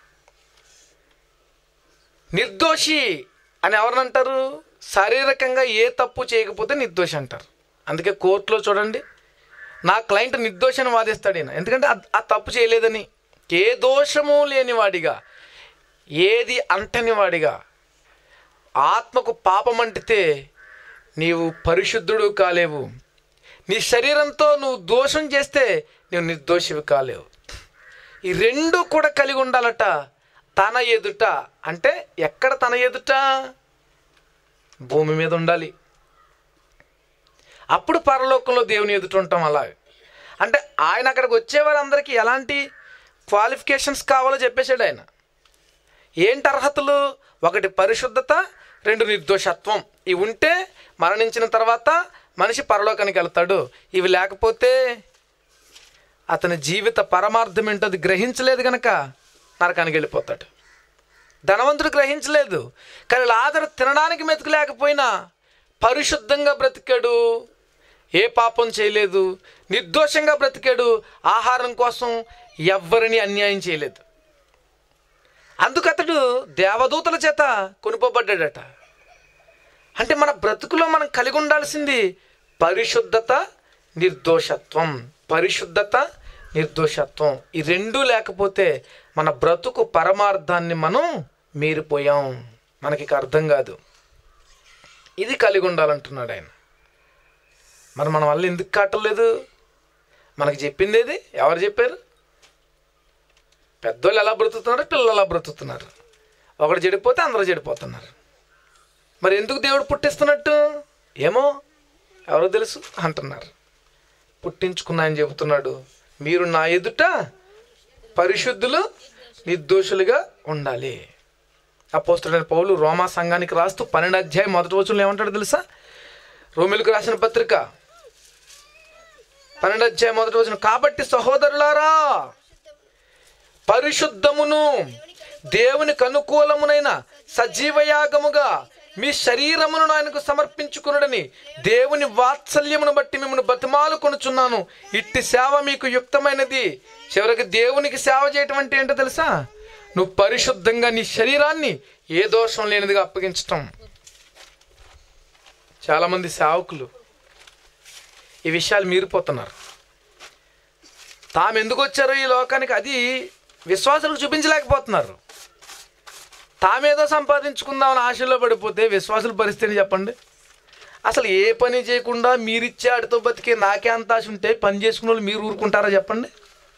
నిర్దోషి అని ఎవరినంటారు శారీరకంగా ఏ తప్పు చేయకపోతే నిర్దోషి అంటారు అందుకే కోర్టులో చూడండి నా క్లయింట్ నిర్దోషని వాదిస్తాడు ఈయన ఎందుకంటే ఆ- ఆ తప్పు చేయలేదని ఏ దోషము లేని వాడిగా ఏది అంటని వాడిగా ఆత్మకు పాపం అంటితే నీవు పరిశుద్ధుడు కాలేవు నీ శరీరంతో నువ్వు దోషం చేస్తే నువ్వు నిర్దోషివి కాలేవు ఈ రెండు కూడా కలిగి ఉండాలట తన ఎదుట అంటే ఎక్కడ తన ఎదుట భూమి మీద ఉండాలి అప్పుడు పరలోకంలో దేవుని ఎదుట ఉంటాం అలా అంటే ఆయన అక్కడికి వచ్చేవారందరికీ ఎలాంటి క్వాలిఫికేషన్స్ కావాలో చెప్పేశాడు ఆయన ఏంటి అర్హతలు ఒకటి పరిశుద్ధత రెండు నిర్దోషత్వం ఇవి ఉంటే మరణించిన తర్వాత మనిషి పరలోకానికి వెళ్తాడు ఇవి లేకపోతే అతని జీవిత పరమార్థం ఏంటో అది గ్రహించలేదు గనక నరకానికి వెళ్ళిపోతాడు ధనవంతుడు గ్రహించలేదు కానీ లాజరు తినడానికి మెతుకు లేకపోయినా పరిశుద్ధంగా బ్రతికాడు ఏ పాపం చేయలేదు నిర్దోషంగా బ్రతికాడు ఆహారం కోసం ఎవ్వరిని అన్యాయం చేయలేదు అందుకు అతడు దేవదూతల చేత కొనుకోబడ్డాడట అంటే మన బ్రతుకులో మనం కలిగి ఉండాల్సింది పరిశుద్ధత నిర్దోషత్వం పరిశుద్ధత నిర్దోషత్వం ఈ రెండూ లేకపోతే మన బ్రతుకు పరమార్థాన్ని మనం మీరిపోయాం మనకి ఇక అర్థం కాదు ఇది కలిగి ఉండాలంటున్నాడు ఆయన మరి మన వల్ల ఎందుకు కాటలేదు మనకి చెప్పింది ఏది ఎవరు చెప్పారు పెద్దోళ్ళు ఎలా బ్రతుకుతున్నారు పిల్లలు ఎలా బ్రతుకుతున్నారు ఒకడు చెడిపోతే అందరూ చెడిపోతున్నారు మరి ఎందుకు దేవుడు పుట్టిస్తున్నట్టు ఏమో ఎవరో తెలుసు అంటున్నారు పుట్టించుకున్నా అని చెబుతున్నాడు మీరు నా ఎదుట పరిశుద్ధులు నిర్దోషులుగా ఉండాలి అపోస్తుడైన పౌలు రోమా సంఘానికి రాస్తూ పన్నెండు అధ్యాయం మొదటి వచనంలో ఏమంటాడు తెలుసా రోమిలకు రాసిన పత్రిక పన్నెండు అధ్యాయం మొదటి వచనం కాబట్టి సహోదరులారా పరిశుద్ధమును దేవునికి అనుకూలమునైన సజీవయాగముగా మీ శరీరమును ఆయనకు సమర్పించుకునుడని దేవుని వాత్సల్యమును బట్టి మిమ్మల్ని బతిమాలు కొనుచున్నాను ఇట్టి సేవ మీకు యుక్తమైనది చివరికి దేవునికి సేవ చేయటం అంటే ఏంటో తెలుసా నువ్వు పరిశుద్ధంగా నీ శరీరాన్ని ఏ దోషం లేనిదిగా అప్పగించటం చాలామంది సేవకులు ఈ విషయాలు మీరిపోతున్నారు తాము ఎందుకు వచ్చారో ఈ లోకానికి అది విశ్వాసులకు చూపించలేకపోతున్నారు తామేదో సంపాదించుకుందామని ఆశలో పడిపోతే విశ్వాసుల పరిస్థితిని చెప్పండి అసలు ఏ పని చేయకుండా మీరిచ్చే ఆడితో బతికే నాకే అంత ఆశ ఉంటే పని చేసుకున్న వాళ్ళు మీరు ఊరుకుంటారా చెప్పండి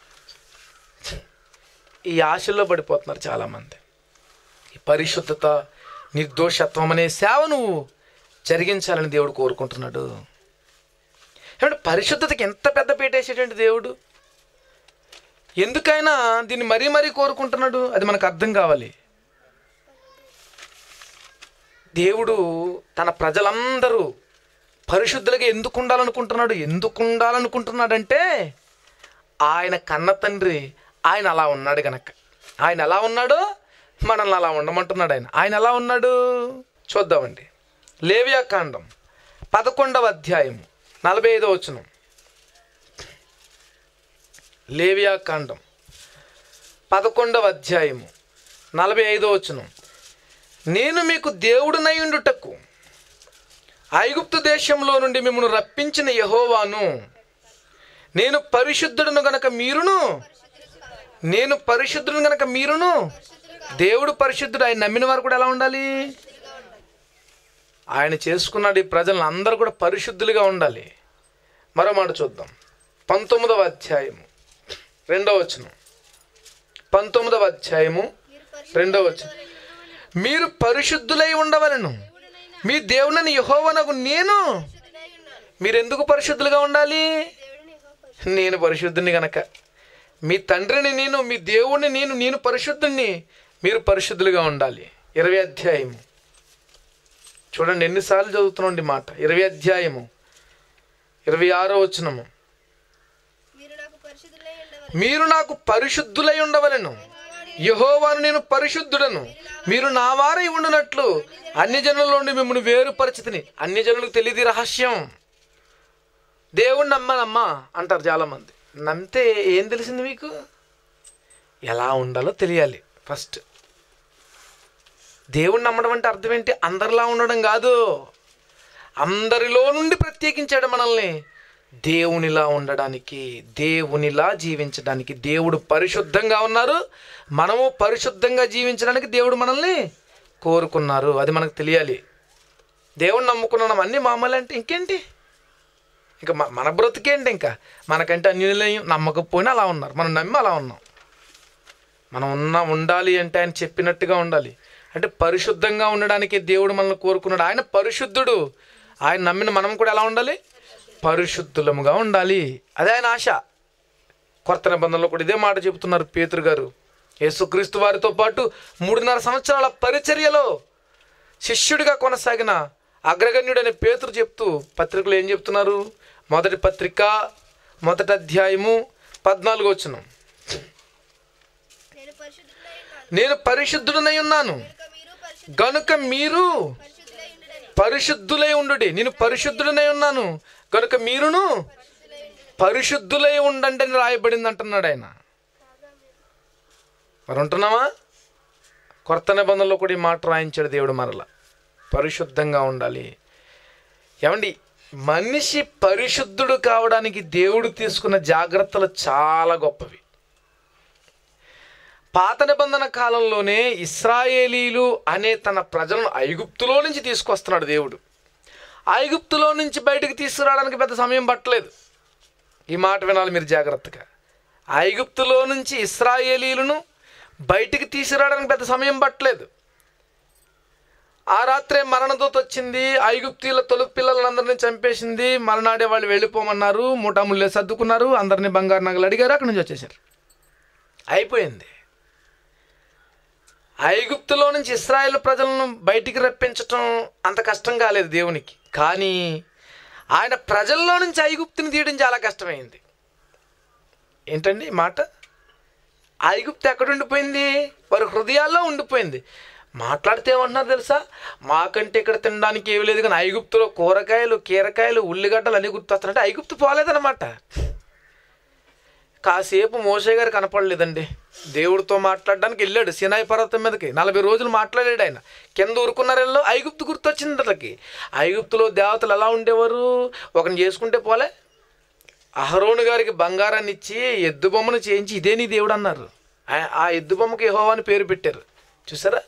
ఈ ఆశల్లో పడిపోతున్నారు చాలామంది ఈ పరిశుద్ధత నిర్దోషత్వం అనే సేవ నువ్వు జరిగించాలని దేవుడు కోరుకుంటున్నాడు ఏమంటే పరిశుద్ధతకి ఎంత పెద్ద పీటేసేటండి దేవుడు ఎందుకైనా దీన్ని మరీ మరీ కోరుకుంటున్నాడు అది మనకు అర్థం కావాలి దేవుడు తన ప్రజలందరూ పరిశుద్ధులుగా ఎందుకు ఉండాలనుకుంటున్నాడు ఎందుకు ఉండాలనుకుంటున్నాడంటే ఆయన కన్న తండ్రి ఆయన అలా ఉన్నాడు గనక ఆయన ఎలా ఉన్నాడో మనల్ని అలా ఉండమంటున్నాడు ఆయన ఆయన ఎలా ఉన్నాడు చూద్దామండి లేవియా కాండం పదకొండవ అధ్యాయం నలభై ఐదో వచనం లేవియా కాండం పదకొండవ అధ్యాయము నలభై ఐదో వచనం నేను మీకు దేవుడునై ఉండుటకు ఐగుప్తు దేశంలో నుండి మిమ్మల్ని రప్పించిన యహోవాను నేను పరిశుద్ధుడును గనక మీరును నేను పరిశుద్ధుడు గనక మీరును దేవుడు పరిశుద్ధుడు ఆయన నమ్మిన వారు కూడా ఎలా ఉండాలి ఆయన చేసుకున్నాడు ఈ ప్రజలను అందరూ కూడా పరిశుద్ధులుగా ఉండాలి మరో మాట చూద్దాం పంతొమ్మిదవ అధ్యాయము రెండవ వచనం పంతొమ్మిదవ అధ్యాయము రెండవ వచనం మీరు పరిశుద్ధులై ఉండవలను మీ దేవునని యహోవనకు నేను మీరెందుకు పరిశుద్ధులుగా ఉండాలి నేను పరిశుద్ధుని గనక మీ తండ్రిని నేను మీ దేవుణ్ణి నేను నేను పరిశుద్ధుణ్ణి మీరు పరిశుద్ధులుగా ఉండాలి ఇరవై అధ్యాయము చూడండి ఎన్నిసార్లు చదువుతున్నాండి మాట ఇరవై అధ్యాయము ఇరవై ఆరో వచనము మీరు నాకు పరిశుద్ధులై ఉండవలెను. మీరు నాకు పరిశుద్ధులై ఉండవలెను యహోవాను నేను పరిశుద్ధుడను మీరు నా వారై ఉండునట్లు అన్ని జనుల నుండి మిమ్మల్ని వేరుపరిచితిని అన్ని జనులకు తెలియదు ఈ రహస్యం దేవుణ్ణి నమ్మనమ్మా అంటారు చాలామంది నమ్మితే ఏం తెలిసింది మీకు ఎలా ఉండాలో తెలియాలి ఫస్ట్ దేవుణ్ణి నమ్మడం అంటే అర్థం ఏంటి అందరిలా ఉండడం కాదు అందరిలో నుండి ప్రత్యేకించాడు మనల్ని దేవునిలా ఉండడానికి దేవునిలా జీవించడానికి దేవుడు పరిశుద్ధంగా ఉన్నారు మనము పరిశుద్ధంగా జీవించడానికి దేవుడు మనల్ని కోరుకున్నారు అది మనకు తెలియాలి దేవుణ్ణి నమ్ముకున్నాం అన్నీ మామూలు అంటే ఇంకేంటి ఇంకా మ- మన బ్రతికేంటి ఇంకా మనకంటే అన్యులే నమ్మకపోయినా అలా ఉన్నారు మనం నమ్మి అలా ఉన్నాం మనం ఉన్న ఉండాలి అంటే ఆయన చెప్పినట్టుగా ఉండాలి అంటే పరిశుద్ధంగా ఉండడానికి దేవుడు మనల్ని కోరుకున్నాడు ఆయన పరిశుద్ధుడు ఆయన నమ్మిన మనం కూడా ఎలా ఉండాలి పరిశుద్ధులముగా ఉండాలి అదే ఆయన ఆశ కొత్త నిబంధనలో కూడా ఇదే మాట చెబుతున్నారు పేతురు గారు యేసుక్రీస్తు వారితో పాటు మూడున్నర సంవత్సరాల పరిచర్యలో శిష్యుడిగా కొనసాగిన అగ్రగణ్యుడనే పేతురు చెప్తూ పత్రికలు ఏం చెప్తున్నారు మొదటి పత్రిక మొదటి అధ్యాయము పద్నాలుగు వచనం నేను పరిశుద్ధులై ఉన్నాను నేను పరిశుద్ధుడనై ఉన్నాను కనుక మీరు పరిశు- గనుక మీరు పరిశుద్ధులై పరిశుద్ధులై ఉండడని ఉండుడి నేను పరిశుద్ధుడనై ఉన్నాను కనుక మీరును పరిశుద్ధులై ఉండండి అని రాయబడింది అంటున్నాడు ఆయన మరి ఉంటున్నామా కొత్త నిబంధనలో కూడా ఈ మాట రాయించాడు దేవుడు మరల పరిశుద్ధంగా ఉండాలి ఏమండి మనిషి పరిశుద్ధుడు కావడానికి దేవుడు తీసుకున్న జాగ్రత్తలు చాలా గొప్పవి పాత నిబంధన కాలంలోనే ఇస్రాయేలీలు అనే తన ప్రజలను ఐగుప్తులో నుంచి తీసుకొస్తున్నాడు దేవుడు ఐగుప్తులో నుంచి బయటకు తీసుకురావడానికి పెద్ద సమయం పట్టలేదు ఈ మాట వినాలి మీరు జాగ్రత్తగా ఐగుప్తులో నుంచి ఇస్రాయేలీలను బయటికి తీసుకురావడానికి పెద్ద సమయం పట్టలేదు ఆ రాత్రే మరణదూత వచ్చింది ఐగుప్తీల తొలుపు పిల్లలందరినీ చంపేసింది మరణాడే వాళ్ళు వెళ్ళిపోమన్నారు మూటాముళ్ళే సర్దుకున్నారు అందరినీ బంగారు నగలు అడిగారు అక్కడి నుంచి వచ్చేసారు అయిపోయింది ఐగుప్తులో నుంచి ఇస్రాయేల్ ప్రజలను బయటికి రప్పించటం అంత కష్టం కాలేదు దేవునికి కానీ ఆయన ప్రజల్లో నుంచి ఐగుప్తుని తీయడం చాలా కష్టమైంది ఏంటండి ఈ మాట ఐగుప్తు ఎక్కడ ఉండిపోయింది వారి హృదయాల్లో ఉండిపోయింది మాట్లాడితే ఏమంటున్నారు తెలుసా మాకంటే ఇక్కడ తినడానికి ఏమీ లేదు కానీ ఐగుప్తులో కూరగాయలు కీరకాయలు ఉల్లిగడ్డలు అన్నీ గుర్తొస్తారంటే ఐగుప్తు పోలేదన్నమాట కాసేపు మోసే గారు కనపడలేదండి దేవుడితో మాట్లాడడానికి వెళ్ళాడు సినాయి పర్వతం మీదకి నలభై రోజులు మాట్లాడాడు ఆయన కింద ఊరుకున్నారెల్లో ఐగుప్తు గుర్తొచ్చింది అతనికి ఐగుప్తులో దేవతలు ఎలా ఉండేవారు ఒకరిని చేసుకుంటే పోలే అహరోను గారికి బంగారాన్ని ఇచ్చి ఎద్దు బొమ్మను చేయించి ఇదే నీ దేవుడు అన్నారు ఆ- ఆ ఎద్దు బొమ్మకి యెహోవా అని పేరు పెట్టారు చూసారా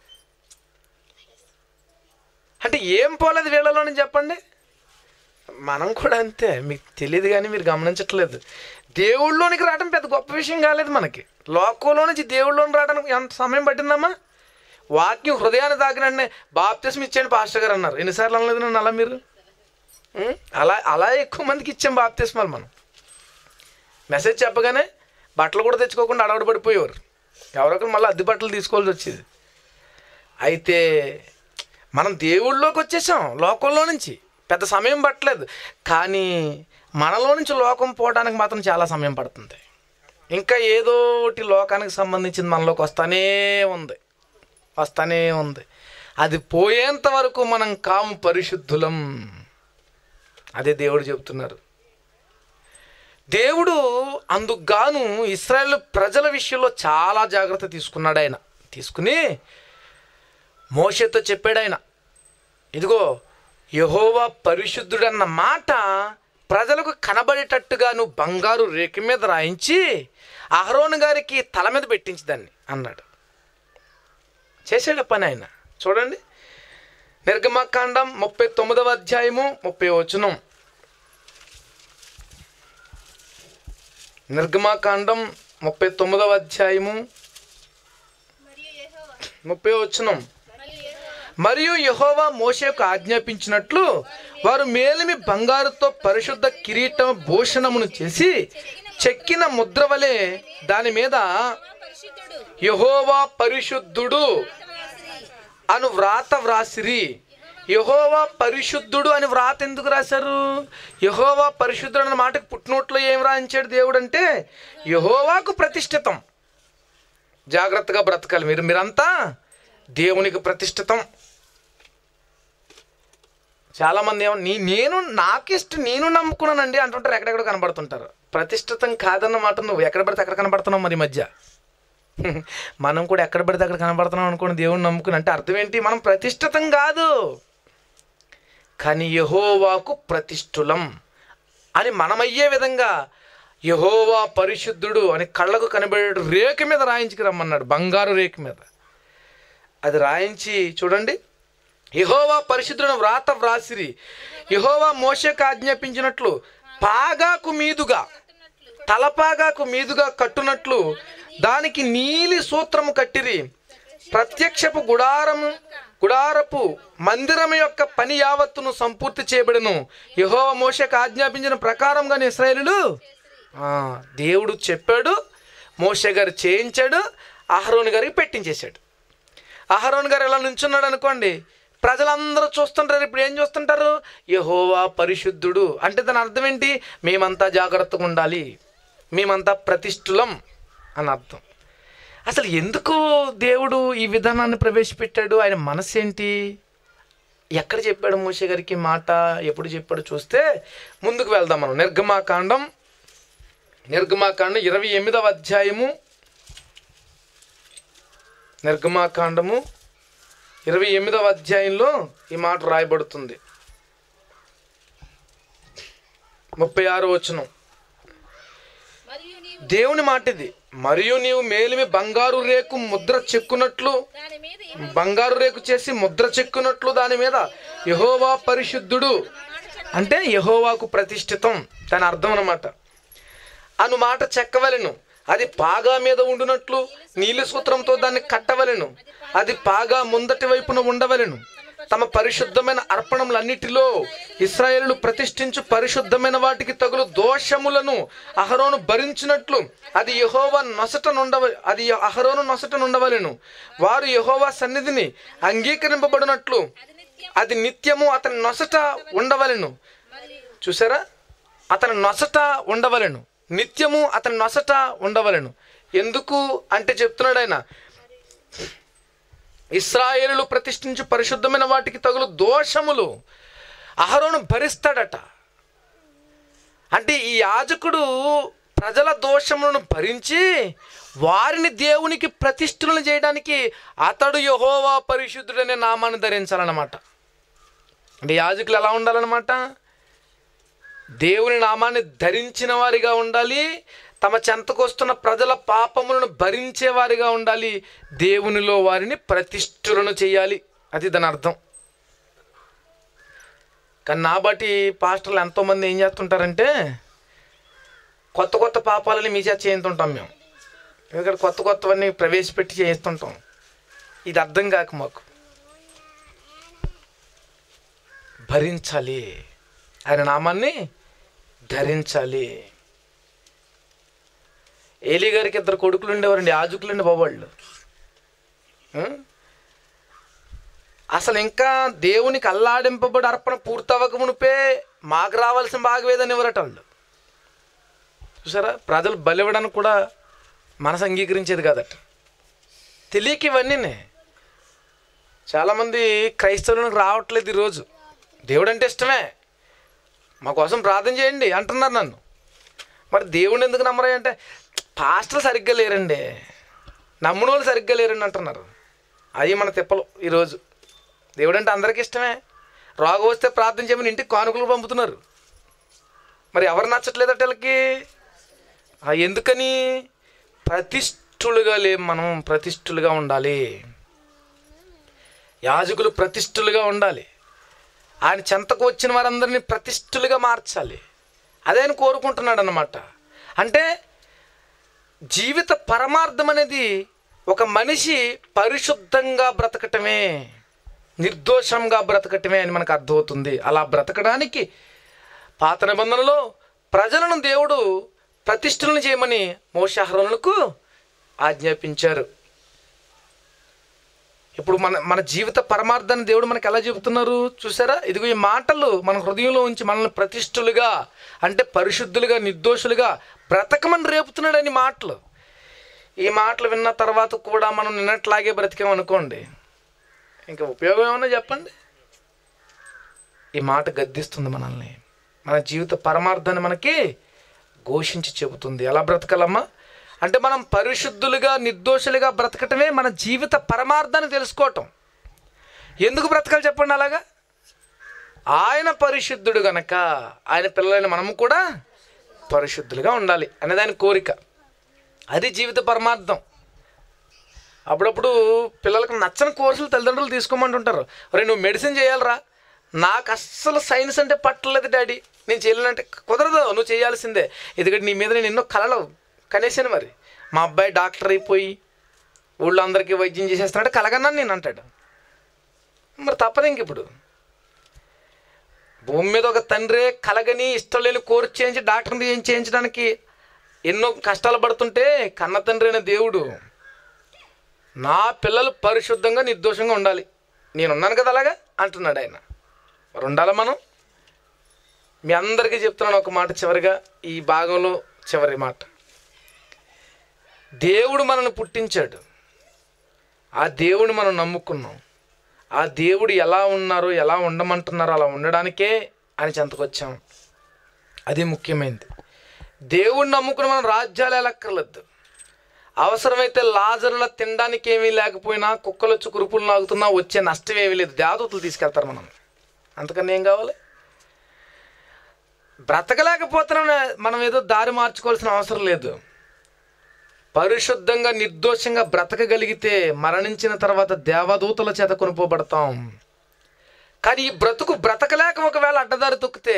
అంటే ఏం పోలేదు వీళ్ళలోని చెప్పండి మనం కూడా అంతే మీకు తెలియదు కానీ మీరు గమనించట్లేదు దేవుళ్ళలోనికి రావడం పెద్ద గొప్ప విషయం కాలేదు మనకి లోకంలో నుంచి దేవుళ్ళలోని రావడానికి ఎంత సమయం పట్టిందమ్మా వాక్యం హృదయాన్ని తాకినండి బాప్తిసం ఇచ్చేయండి పాస్టర్ గారు అన్నారు ఎన్నిసార్లు అనలేదు నన్ను అలా మీరు ఉం? అలా అలా ఎక్కువ మందికి ఇచ్చాం బాప్తిస్మాలు మనం మెసేజ్ చెప్పగానే బట్టలు కూడా తెచ్చుకోకుండా అడవడ పడిపోయేవారు ఎవరొకరు మళ్ళీ అద్దె బట్టలు తీసుకోవాల్సి వచ్చేది అయితే మనం దేవుళ్ళలోకి వచ్చేసాం లోకంలో నుంచి పెద్ద సమయం పట్టలేదు కానీ మనలో నుంచి లోకం పోవడానికి మాత్రం చాలా సమయం పడుతుంది ఇంకా ఏదో ఒకటి లోకానికి సంబంధించింది మనలోకి వస్తానే ఉంది వస్తానే ఉంది అది పోయేంత వరకు మనం కాము పరిశుద్ధులం అదే దేవుడు చెప్తున్నారు దేవుడు అందుకు గాను ఇస్రాయేల్ ప్రజల విషయంలో చాలా జాగ్రత్త తీసుకున్నాడు ఆయన తీసుకుని మోషతో చెప్పాడు ఆయన ఇదిగో యహోవా పరిశుద్ధుడన్న మాట ప్రజలకు కనబడేటట్టుగా నువ్వు బంగారు రేఖ మీద రాయించి అహరోను గారికి తల మీద పెట్టించి దాన్ని అన్నాడు చేసాడు పని ఆయన చూడండి నిర్గమకాండం ముప్పై తొమ్మిదవ అధ్యాయము ముప్పై వచనం నిర్గమకాండం ముప్పై తొమ్మిదవ అధ్యాయము మరియు యెహోవా ముప్పై వచనం మరియు యెహోవా మరియు యెహోవా మోషేకు ఆజ్ఞాపించినట్లు వారు మేలిమి బంగారుతో పరిశుద్ధ కిరీటం భూషణమును చేసి చెక్కిన ముద్ర వలె దాని మీద పరిశుద్ధుడు యహోవా పరిశుద్ధుడు అను వ్రాత వ్రాసిరి యహోవా పరిశుద్ధుడు అని వ్రాత ఎందుకు రాశారు యహోవా పరిశుద్ధుడు అన్న మాటకు పుట్టినోట్లో ఏం రాయించాడు దేవుడు అంటే యహోవాకు ప్రతిష్ఠితం జాగ్రత్తగా బ్రతకాలి మీరు మీరంతా దేవునికి ప్రతిష్ఠితం చాలామంది ఏమో నీ నేను నాకు ఇష్టం నేను నమ్ముకున్నానండి అంటుంటారు ఎక్కడెక్కడ కనబడుతుంటారు ప్రతిష్ఠితం కాదన్న మాట నువ్వు ఎక్కడ పడితే అక్కడ కనబడుతున్నావు మరి ఈ మధ్య మనం కూడా ఎక్కడ పడితే అక్కడ కనబడుతున్నాం అనుకోండి దేవుని నమ్ముకుని అంటే అర్థం ఏంటి మనం ప్రతిష్ఠితం కాదు కానీ యహోవాకు ప్రతిష్ఠులం అని మనమయ్యే విధంగా యహోవా పరిశుద్ధుడు అని కళ్ళకు కనబడే రేఖ మీద రాయించుకు రమ్మన్నాడు బంగారు రేఖ మీద అది రాయించి చూడండి యహోవా పరిశుద్ధులను వ్రాత వ్రాసిరి యహోవా మోషకు ఆజ్ఞాపించినట్లు పాగాకు మీదుగా తలపాగాకు మీదుగా కట్టునట్లు దానికి నీలి సూత్రము కట్టిరి ప్రత్యక్షపు గుడారము గుడారపు మందిరం యొక్క పని యావత్తును సంపూర్తి చేయబడను యహోవ మోషకు ఆజ్ఞాపించిన ప్రకారంగా ఇస్రాయేలులు ఆ, దేవుడు చెప్పాడు మోషే గారు చేయించాడు అహరోని గారికి పెట్టించేశాడు అహరోన్ గారు ఇలా నుంచున్నాడు అనుకోండి ప్రజలందరూ చూస్తుంటారు ఇప్పుడు ఏం చూస్తుంటారు యహోవా పరిశుద్ధుడు అంటే దాని అర్థం ఏంటి మేమంతా జాగ్రత్తగా ఉండాలి మేమంతా ప్రతిష్ఠులం అని అర్థం అసలు ఎందుకు దేవుడు ఈ విధానాన్ని ప్రవేశపెట్టాడు ఆయన మనసు ఏంటి ఎక్కడ చెప్పాడు మోషే గారికి మాట ఎప్పుడు చెప్పాడు చూస్తే ముందుకు వెళ్దాం మనం నిర్గమాకాండం నిర్గమాకాండం ఇరవై ఎనిమిదవ అధ్యాయము నిర్గమాకాండము ఇరవై ఎనిమిదవ అధ్యాయంలో ఈ మాట రాయబడుతుంది ముప్పై ఆరు వచనం మరియు నీవు దేవుని మాట ఇది మరియు నీవు మేలిమి బంగారు రేకు ముద్ర చెక్కునట్లు దాని మీద బంగారు రేకు చేసి ముద్ర చెక్కునట్లు దాని మీద యహోవా పరిశుద్ధుడు అంటే యహోవాకు ప్రతిష్ఠితం దాని అర్థం అన్నమాట అను మాట చెక్కవలెను అది పాగా మీద ఉండునట్లు నీలి సూత్రంతో దాన్ని కట్టవలెను అది పాగా ముందటి వైపున ఉండవలెను తమ పరిశుద్ధమైన అర్పణములన్నిటిలో ఇస్రాయేలు ప్రతిష్ఠించు పరిశుద్ధమైన వాటికి తగులు దోషములను అహరోను భరించినట్లు అది యహోవా నొసట నుండవ అది అహరోను నొసట నుండవలెను వారు యహోవా సన్నిధిని అంగీకరింపబడినట్లు అది నిత్యం అది నిత్యము అతని నొసట ఉండవలెను మరియు చూసారా అతని నొసట ఉండవలెను నిత్యము అతని నొసట ఉండవలెను ఎందుకు అంటే చెప్తున్నాడు ఆయన ఇస్రాయేలు ప్రతిష్ఠించి పరిశుద్ధమైన వాటికి తగులు దోషములు అహరోను భరిస్తాడట అంటే ఈ యాజకుడు ప్రజల దోషములను భరించి వారిని దేవునికి ప్రతిష్ఠలను చేయడానికి అతడు యహోవా పరిశుద్ధుడనే నామాన్ని ధరించాలన్నమాట అంటే యాజకులు ఎలా ఉండాలన్నమాట దేవుని నామాన్ని ధరించిన వారిగా ఉండాలి తమ చెంతకొస్తున్న ప్రజల పాపములను భరించే వారిగా ఉండాలి దేవునిలో వారిని ప్రతిష్ఠులను చేయాలి అది దాని అర్థం కానీ నా బట్టి పాస్టర్లు ఎంతోమంది ఏం చేస్తుంటారంటే కొత్త కొత్త పాపాలని మీ చేత చేయింతుంటాం మేము ఇక్కడ కొత్త కొత్తవన్నీ ప్రవేశపెట్టి చేయిస్తుంటాం ఇది అర్థం కాక మాకు భరించాలి ఆయన నామాన్ని ధరించాలి ఏలి గారికి ఇద్దరు కొడుకులు ఉండేవారండి యాజకులండి బాబాళ్ళు ఉం? అసలు ఇంకా దేవునికి అల్లాడింపబడి అర్పణ పూర్తవక మునిపే మాకు రావాల్సిన భాగవేదని ఎవరట వాళ్ళు చూసారా ప్రజలు బలివ్వడానికి కూడా మనసు అంగీకరించేది కాదట తెలియక ఇవన్నీనే చాలామంది క్రైస్తవులకు రావట్లేదు ఈరోజు దేవుడు అంటే ఇష్టమే మా కోసం ప్రార్థన చేయండి అంటున్నారు నన్ను మరి దేవుడిని ఎందుకు నమ్మరా అంటే పాస్టర్లు సరిగ్గా లేరండి నమ్మున వాళ్ళు సరిగ్గా లేరండి అంటున్నారు అవి మన తిప్పలు ఈరోజు దేవుడు అంటే అందరికీ ఇష్టమే రోగం వస్తే ప్రార్థన చేయమని ఇంటికి కానుకలు పంపుతున్నారు మరి ఎవరు నచ్చట్లేదట వీళ్ళకి ఆ, ఎందుకని ప్రతిష్ఠులుగా లేం మనం ప్రతిష్ఠులుగా ఉండాలి యాజకులు ప్రతిష్ఠులుగా ఉండాలి ఆయన చెంతకు వచ్చిన వారందరినీ ప్రతిష్ఠులుగా మార్చాలి అదే ఆయన కోరుకుంటున్నాడు అన్నమాట అంటే జీవిత పరమార్థం అనేది ఒక మనిషి పరిశుద్ధంగా బ్రతకటమే నిర్దోషంగా బ్రతకటమే అని మనకు అర్థమవుతుంది అలా బ్రతకడానికి పాత నిబంధనలో ప్రజలను దేవుడు ప్రతిష్ఠలను చేయమని మోషాహరణలకు ఆజ్ఞాపించారు ఇప్పుడు మన మన జీవిత పరమార్థాన్ని దేవుడు మనకు ఎలా చెబుతున్నారు చూసారా ఇదిగో ఈ మాటలు మన హృదయంలో ఉంచి మనల్ని ప్రతిష్ఠులుగా అంటే పరిశుద్ధులుగా నిర్దోషులుగా బ్రతకమని రేపుతున్నాడని మాటలు ఈ మాటలు విన్న తర్వాత కూడా మనం నిన్నట్లాగే బ్రతికామనుకోండి ఇంకా ఉపయోగం ఏమన్నా చెప్పండి ఈ మాట గద్దిస్తుంది మనల్ని మన జీవిత పరమార్థాన్ని మనకి ఘోషించి చెబుతుంది ఎలా బ్రతకాలమ్మా అంటే మనం పరిశుద్ధులుగా నిర్దోషులుగా బ్రతకటమే మన జీవిత పరమార్థాన్ని తెలుసుకోవటం ఎందుకు బ్రతకాలి చెప్పండి అలాగా ఆయన పరిశుద్ధుడు గనక ఆయన పిల్లలైన మనము కూడా పరిశుద్ధులుగా ఉండాలి అనేది ఆయన కోరిక అది జీవిత పరమార్థం అప్పుడప్పుడు పిల్లలకు నచ్చని కోర్సులు తల్లిదండ్రులు తీసుకోమంటుంటారు ఒరే నువ్వు మెడిసిన్ చేయాలరా నాకు అస్సలు సైన్స్ అంటే పట్టలేదు డాడీ నేను చేయాలంటే కుదరదు నువ్వు చేయాల్సిందే ఎందుకంటే నీ మీద నేను ఎన్నో కళలు కనేసాను మరి మా అబ్బాయి డాక్టర్ అయిపోయి ఊళ్ళో అందరికీ వైద్యం చేసేస్తున్నాడు కలగన్నాను నేను అంటాడు మరి తప్పదు ఇంక ఇప్పుడు భూమి మీద ఒక తండ్రే కలగని ఇష్టం లేని కోర్సు చేయించి డాక్టర్ని ఏం చేయించడానికి ఎన్నో కష్టాలు పడుతుంటే కన్న తండ్రి అయిన దేవుడు నా పిల్లలు పరిశుద్ధంగా నిర్దోషంగా ఉండాలి నేను ఉన్నాను కదా అలాగా అంటున్నాడు ఆయన మరి ఉండాలా మనం మీ అందరికీ చెప్తున్నాను ఒక మాట చివరిగా ఈ భాగంలో చివరి మాట దేవుడు మనల్ని పుట్టించాడు ఆ దేవుడిని మనం నమ్ముకున్నాం ఆ దేవుడు ఎలా ఉన్నారో ఎలా ఉండమంటున్నారో అలా ఉండడానికే అని చెంతకొచ్చాం అది ముఖ్యమైనది దేవుడిని నమ్ముకుని మనం రాజ్యాలు వెళ్ళక్కర్లేదు అవసరమైతే లాజర్ల తినడానికి ఏమీ లేకపోయినా కుక్కలు వచ్చి కురుపులు నాగుతున్నా వచ్చే నష్టం ఏమీ లేదు దేవదూతలు తీసుకెళ్తారు మనం అంతకన్నా ఏం కావాలి బ్రతకలేకపోతున్నాం మనం ఏదో దారి మార్చుకోవాల్సిన అవసరం లేదు పరిశుద్ధంగా నిర్దోషంగా బ్రతకగలిగితే మరణించిన తర్వాత దేవదూతల చేత కొనుపోబడతాం కానీ ఈ బ్రతుకు బ్రతకలేక ఒకవేళ అడ్డదారి తొక్కితే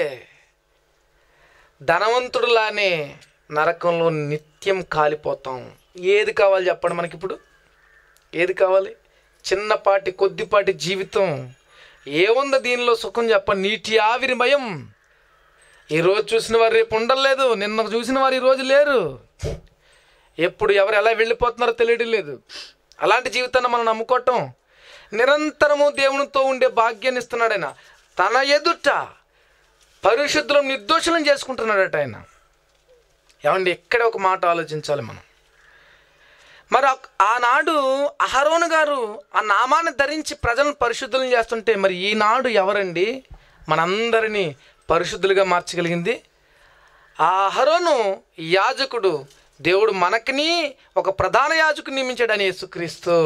ధనవంతుడులానే నరకంలో నిత్యం కాలిపోతాం ఏది కావాలి చెప్పండి మనకి ఇప్పుడు ఏది కావాలి చిన్నపాటి కొద్దిపాటి జీవితం ఏముంది దీనిలో సుఖం చెప్ప నీటి ఆవిరిమయం ఈరోజు చూసిన వారు రేపు ఉండలేదు నిన్న చూసిన వారు ఈరోజు లేరు ఎప్పుడు ఎవరు ఎలా వెళ్ళిపోతున్నారో తెలియడం లేదు అలాంటి జీవితాన్ని మనం నమ్ముకోవటం నిరంతరము దేవునితో ఉండే భాగ్యాన్ని ఇస్తున్నాడు ఆయన తన ఎదుట పరిశుద్ధులను నిర్దోషులను చేసుకుంటున్నాడట ఆయన ఏమండి ఇక్కడ ఒక మాట ఆలోచించాలి మనం మరి ఆ- ఆనాడు అహరోను గారు ఆ నామాన్ని ధరించి ప్రజలను పరిశుద్ధులను చేస్తుంటే మరి ఈనాడు ఎవరండి మనందరినీ పరిశుద్ధులుగా మార్చగలిగింది ఆ అహరోను యాజకుడు దేవుడు మనకిని ఒక ప్రధాన యాజకుని నియమించాడని యేసుక్రీస్తు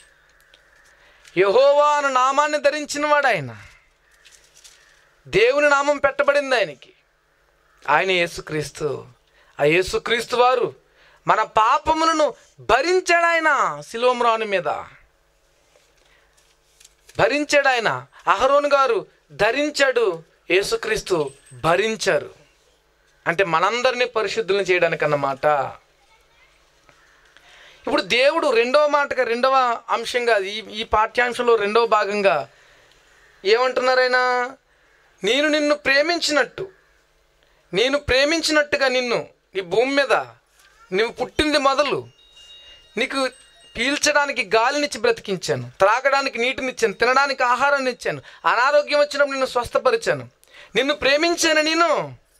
యహోవా అను నామాన్ని ధరించిన వాడు ఆయన దేవుని నామం పెట్టబడింది ఆయనకి ఆయన యేసుక్రీస్తు ఆ యేసుక్రీస్తు వారు మన పాపములను భరించాడు ఆయన శిలోమ్రాను మీద భరించాడు ఆయన అహరోను గారు ధరించాడు యేసుక్రీస్తు భరించారు అంటే మనందరినీ పరిశుద్ధులను చేయడానికి అన్నమాట ఇప్పుడు దేవుడు రెండవ మాటగా రెండవ అంశంగా ఈ ఈ పాఠ్యాంశంలో రెండవ భాగంగా ఏమంటున్నారైనా నేను నిన్ను ప్రేమించినట్టు నేను ప్రేమించినట్టుగా నిన్ను ఈ భూమి మీద నువ్వు పుట్టింది మొదలు నీకు పీల్చడానికి గాలినిచ్చి బ్రతికించాను త్రాగడానికి నీటినిచ్చాను తినడానికి ఆహారాన్ని ఇచ్చాను అనారోగ్యం వచ్చినప్పుడు నిన్ను స్వస్థపరిచాను నిన్ను ప్రేమించాను నేను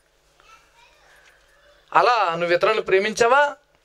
అలా నువ్వు ఇతరులను ప్రేమించావా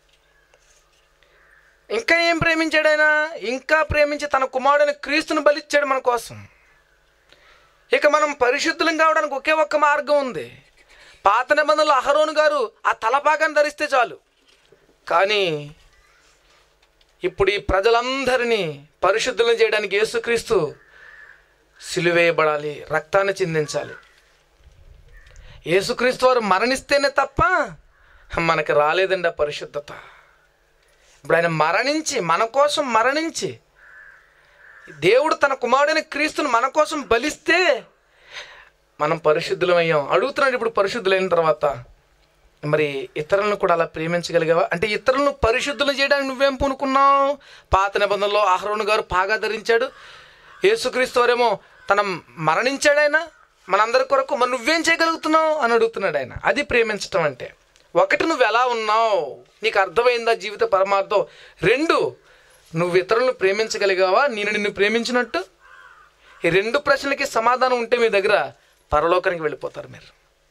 ఇంకా ఏం ప్రేమించాడు ఆయన ఇంకా ప్రేమించి తన కుమారుడైన క్రీస్తుని బలిచ్చాడు మన కోసం ఇక మనం పరిశుద్ధులం కావడానికి ఒకే ఒక్క మార్గం ఉంది పాత నిబంధనలు అహరోను గారు ఆ తలపాగాన్ని ధరిస్తే చాలు కానీ ఇప్పుడు ఈ ప్రజలందరినీ పరిశుద్ధులను చేయడానికి యేసుక్రీస్తు సిలువేయబడాలి రక్తాన్ని చిందించాలి యేసుక్రీస్తు వారు మరణిస్తేనే తప్ప మనకి రాలేదండి ఆ పరిశుద్ధత ఇప్పుడు ఆయన మరణించి మన కోసం మరణించి దేవుడు తన కుమారుడైన క్రీస్తును మన కోసం బలిస్తే మనం పరిశుద్ధులమయ్యాం అడుగుతున్నాడు ఇప్పుడు పరిశుద్ధులైన తర్వాత మరి ఇతరులను కూడా అలా ప్రేమించగలిగావా అంటే ఇతరులను పరిశుద్ధులు చేయడానికి నువ్వేం పూనుకున్నావు పాత నిబంధనలో అహరోను గారు పాగా ధరించాడు యేసుక్రీస్తు వారేమో తన మరణించాడు ఆయన మనందరి కొరకు మరి నువ్వేం చేయగలుగుతున్నావు అని అడుగుతున్నాడు ఆయన అది ప్రేమించటం అంటే ఒకటి నువ్వు ఎలా ఉన్నావు నీకు అర్థమైందా జీవిత పరమార్థం రెండు నువ్వు ఇతరులను ప్రేమించగలిగావా నేను నిన్ను ప్రేమించినట్టు ఈ రెండు ప్రశ్నలకి సమాధానం ఉంటే మీ దగ్గర పరలోకానికి వెళ్ళిపోతారు మీరు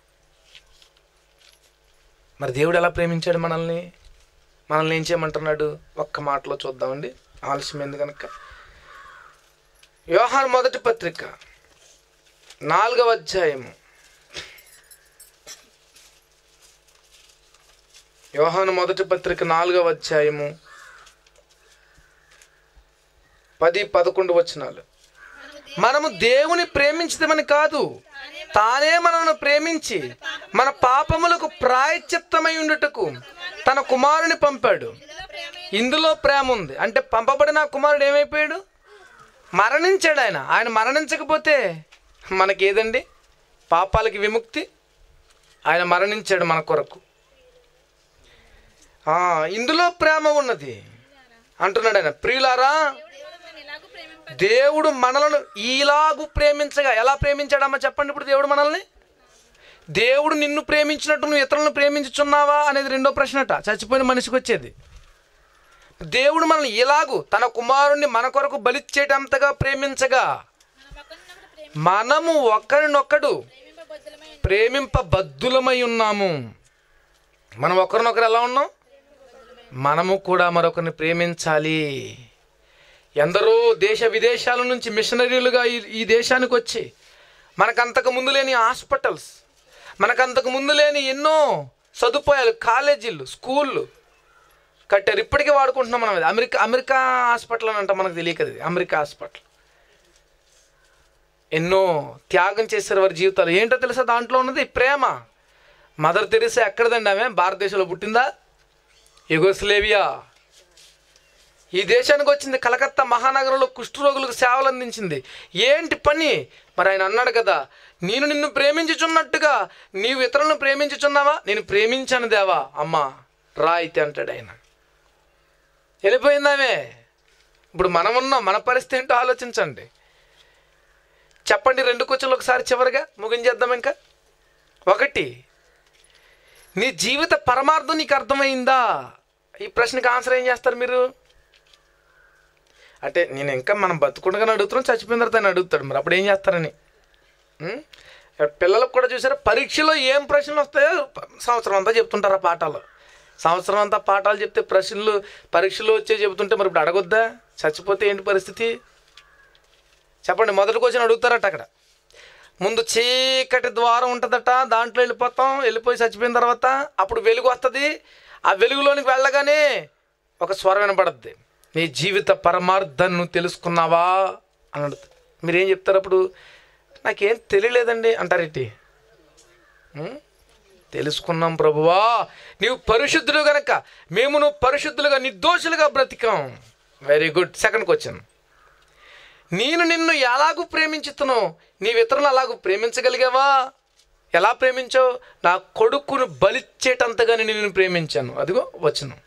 మరి దేవుడు ఎలా ప్రేమించాడు మనల్ని మనల్ని ఏం చేయమంటున్నాడు ఒక్క మాటలో చూద్దామండి ఆలస్యమైంది కనుక యోహాన్ మొదటి పత్రిక నాలుగవ అధ్యాయము యోహాను మొదటి పత్రిక నాలుగవ అధ్యాయము పది పదకొండు వచనాలు మనము దేవుని ప్రేమించదమని కాదు తానే మనల్ని ప్రేమించి మన పాపములకు ప్రాయశ్చిత్తమై ఉండుటకు తన కుమారుని పంపాడు ఇందులో ప్రేమ ఉంది అంటే పంపబడిన ఆ కుమారుడు ఏమైపోయాడు మరణించాడు ఆయన ఆయన మరణించకపోతే మనకేదండి పాపాలకి విముక్తి ఆయన మరణించాడు మన కొరకు ఆ, ఇందులో ప్రేమ ఉన్నది అంటున్నాడు ఆయన ప్రియులారా ఇలాగూ ప్రేమింప దేవుడు మనలను ఈలాగు ప్రేమించగా ఎలా ప్రేమించాడమ్మా చెప్పండి ఇప్పుడు దేవుడు మనల్ని దేవుడు నిన్ను ప్రేమించినట్టు నువ్వు ఇతరులను ప్రేమించుచున్నావా అనేది రెండో ప్రశ్నట చచ్చిపోయిన మనిషికి వచ్చేది దేవుడు మనల్ని ఇలాగు తన కుమారుణ్ణి మన కొరకు బలిచ్చేటంతగా ప్రేమించగా మనం ఒకరినొకరు మనము ఒకరినొక్కడు ప్రేమింపబద్ధులమై ప్రేమింపబద్ధులమై ఉన్నాము మనం ఒకరినొకరు ఎలా ఉన్నాం మనము కూడా మరొకరిని ప్రేమించాలి ఎందరో దేశ విదేశాల నుంచి మిషనరీలుగా ఈ ఈ దేశానికి వచ్చి మనకంతకు ముందు లేని హాస్పిటల్స్ మనకంతకు ముందు లేని ఎన్నో సదుపాయాలు కాలేజీలు స్కూళ్ళు కట్టారు ఇప్పటికీ వాడుకుంటున్నాం మనం అది అమెరికా అమెరికా హాస్పిటల్ అని అంట మనకు తెలియక అది అమెరికా హాస్పిటల్ ఎన్నో త్యాగం చేశారు వారి జీవితాలు ఏంటో తెలుసా దాంట్లో ఉన్నది ప్రేమ మదర్ తెరిసా ఎక్కడదండి ఆమె భారతదేశంలో పుట్టిందా యుగోస్లేవియా ఈ దేశానికి వచ్చింది కలకత్తా మహానగరంలో కుష్ఠరోగులకు సేవలు అందించింది ఏంటి పని మరి ఆయన అన్నాడు కదా నేను నిన్ను ప్రేమించుచున్నట్టుగా నీవు ఇతరులను ప్రేమించుచున్నావా నేను ప్రేమించాను దేవా అమ్మా రా అయితే అంటాడు ఆయన వెళ్ళిపోయిందామే ఇప్పుడు మనం ఉన్నాం మన పరిస్థితి ఏంటో ఆలోచించండి చెప్పండి రెండు క్వశ్చన్లు ఒకసారి చివరిగా ముగించేద్దాం ఇంకా ఒకటి నీ జీవిత పరమార్థం నీకు అర్థమైందా ఈ ప్రశ్నకి ఆన్సర్ ఏం చేస్తారు మీరు అంటే నేను ఇంకా మనం బతుకుండగానే అడుగుతున్నాం చచ్చిపోయిన తర్వాత ఆయన అడుగుతాడు మరి అప్పుడు ఏం చేస్తారని ఉం? పిల్లలకు కూడా చూసారా పరీక్షలో ఏం ప్రశ్నలు వస్తాయో సంవత్సరం అంతా చెప్తుంటారు ఆ పాఠాలు సంవత్సరం అంతా పాఠాలు చెప్తే ప్రశ్నలు పరీక్షలో వచ్చే చెబుతుంటే మరి ఇప్పుడు అడగొద్దా చచ్చిపోతే ఏంటి పరిస్థితి చెప్పండి మొదటి క్వశ్చన్ అడుగుతారట అక్కడ ముందు చీకటి ద్వారం ఉంటుందట దాంట్లో వెళ్ళిపోతాం వెళ్ళిపోయి చచ్చిపోయిన తర్వాత అప్పుడు వెలుగు వస్తుంది ఆ వెలుగులోనికి వెళ్ళగానే ఒక స్వరం వినపడద్ది నీ జీవిత పరమార్థాన్ని నువ్వు తెలుసుకున్నావా అని అడుగుతుంది మీరేం చెప్తారు అప్పుడు నాకేం తెలియలేదండి అంటారేంటి ఉం? తెలుసుకున్నాం ప్రభువా నీవు పరిశుద్ధులు గనక మేము నువ్వు పరిశుద్ధులుగా నిర్దోషులుగా బ్రతికాం వెరీ గుడ్ సెకండ్ క్వశ్చన్ నేను నిన్ను ఎలాగూ ప్రేమించుతున్నావు నీవు ఇతరులను అలాగూ ప్రేమించగలిగావా ఎలా ప్రేమించావు నా కొడుకును బలిచ్చేటంతగా నేను నిన్ను ప్రేమించాను అదిగో వచ్చును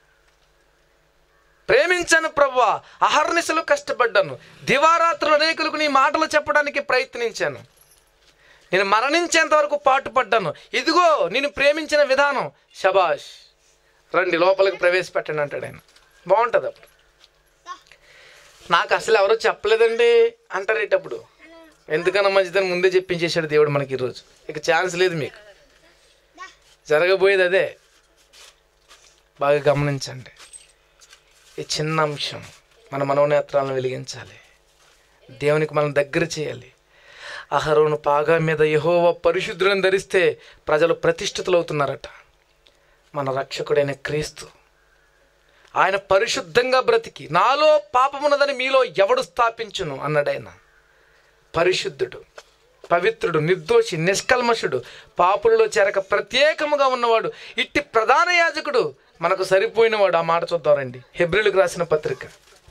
ప్రేమించాను ప్రభువా అహర్నిశలు కష్టపడ్డాను దివారాత్రులు అనేకులకు నీ మాటలు చెప్పడానికి ప్రయత్నించాను నేను మరణించేంత వరకు పాటుపడ్డాను ఇదిగో నేను ప్రేమించిన విధానం శబాష్ రండి లోపలికి ప్రవేశపెట్టండి అంటాడు ఆయన బాగుంటుంది అప్పుడు నాకు అసలు ఎవరో చెప్పలేదండి అంటారేటప్పుడు ఎందుకన్నా మంచిదని ముందే చెప్పించేశాడు దేవుడు మనకి ఈరోజు ఇక ఛాన్స్ లేదు మీకు జరగబోయేది అదే బాగా గమనించండి ఈ చిన్న అంశం మన మనోనేత్రాలను వెలిగించాలి దేవునికి మనం దగ్గర చేయాలి అహరోను పాగా మీద యహోవ పరిశుద్ధులను ధరిస్తే ప్రజలు ప్రతిష్ఠితులవుతున్నారట మన రక్షకుడైన క్రీస్తు ఆయన పరిశుద్ధంగా బ్రతికి నాలో పాపమున్నదని మీలో ఎవడు స్థాపించును అన్నాడాయన పరిశుద్ధుడు పవిత్రుడు నిర్దోషి నిష్కల్మషుడు పాపులలో చేరక ప్రత్యేకముగా ఉన్నవాడు ఇట్టి ప్రధాన యాజకుడు మనకు సరిపోయినవాడు ఆ మాట చూద్దాం రండి హెబ్రిలకు రాసిన పత్రిక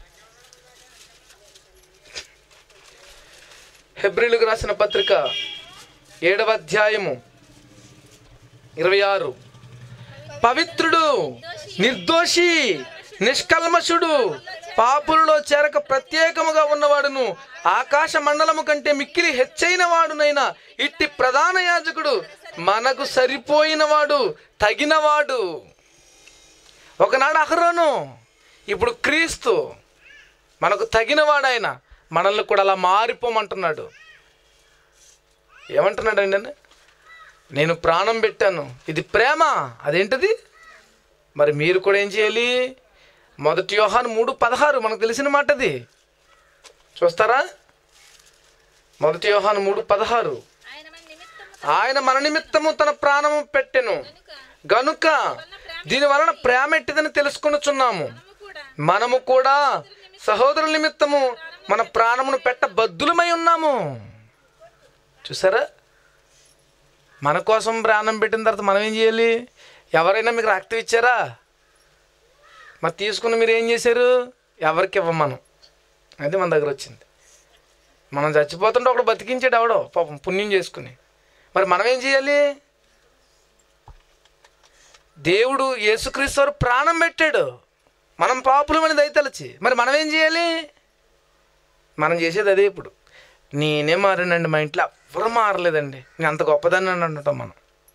హెబ్రిలకు రాసిన పత్రిక ఏడవ అధ్యాయము ఇరవై ఆరు పవిత్రుడు నిర్దోషి నిష్కల్మషుడు పాపులలో చేరక ప్రత్యేకముగా ఉన్నవాడును ఆకాశ మండలము కంటే మిక్కిలి హెచ్చైన వాడునైనా ఇట్టి ప్రధాన యాజకుడు మనకు సరిపోయినవాడు తగినవాడు ఒకనాడు అహరోను ఇప్పుడు క్రీస్తు మనకు తగినవాడు ఆయన మనల్ని కూడా అలా మారిపోమంటున్నాడు ఏమంటున్నాడు అండి నేను ప్రాణం పెట్టాను ఇది ప్రేమ అదేంటిది మరి మీరు కూడా ఏం చేయాలి మొదటి యోహాను మూడు పదహారు మనకు తెలిసిన మాట అది చూస్తారా మొదటి యోహాను మూడు పదహారు ఆయన మన నిమిత్తము ఆయన మన నిమిత్తము తన ప్రాణము పెట్టెను గనుక దీని వలన ప్రేమ ఎట్టిదని తెలుసుకొనుచున్నాము మనము కూడా మనము కూడా సహోదరుల నిమిత్తము మన ప్రాణమును పెట్ట బద్దులమై ఉన్నాము చూసారా మన కోసం ప్రాణం పెట్టిన తర్వాత మనం ఏం చేయాలి ఎవరైనా మీకు రక్తం ఇచ్చారా మరి తీసుకుని మీరు ఏం చేశారు ఎవరికి ఇవ్వం మనం అది మన దగ్గర వచ్చింది మనం చచ్చిపోతుంటే ఒకడు బతికించాడు ఎవడో పాపం పుణ్యం చేసుకుని మరి మనం ఏం చేయాలి దేవుడు యేసుక్రీస్తు వారు ప్రాణం పెట్టాడు మనం పాపులమని దయతలచి మరి మనం ఏం చేయాలి మనం చేసేది అదే ఇప్పుడు నేనే మారానండి మా ఇంట్లో ఎవ్వరు మారలేదండి నేను అంత గొప్పదాన్ని అని అంటాం మనం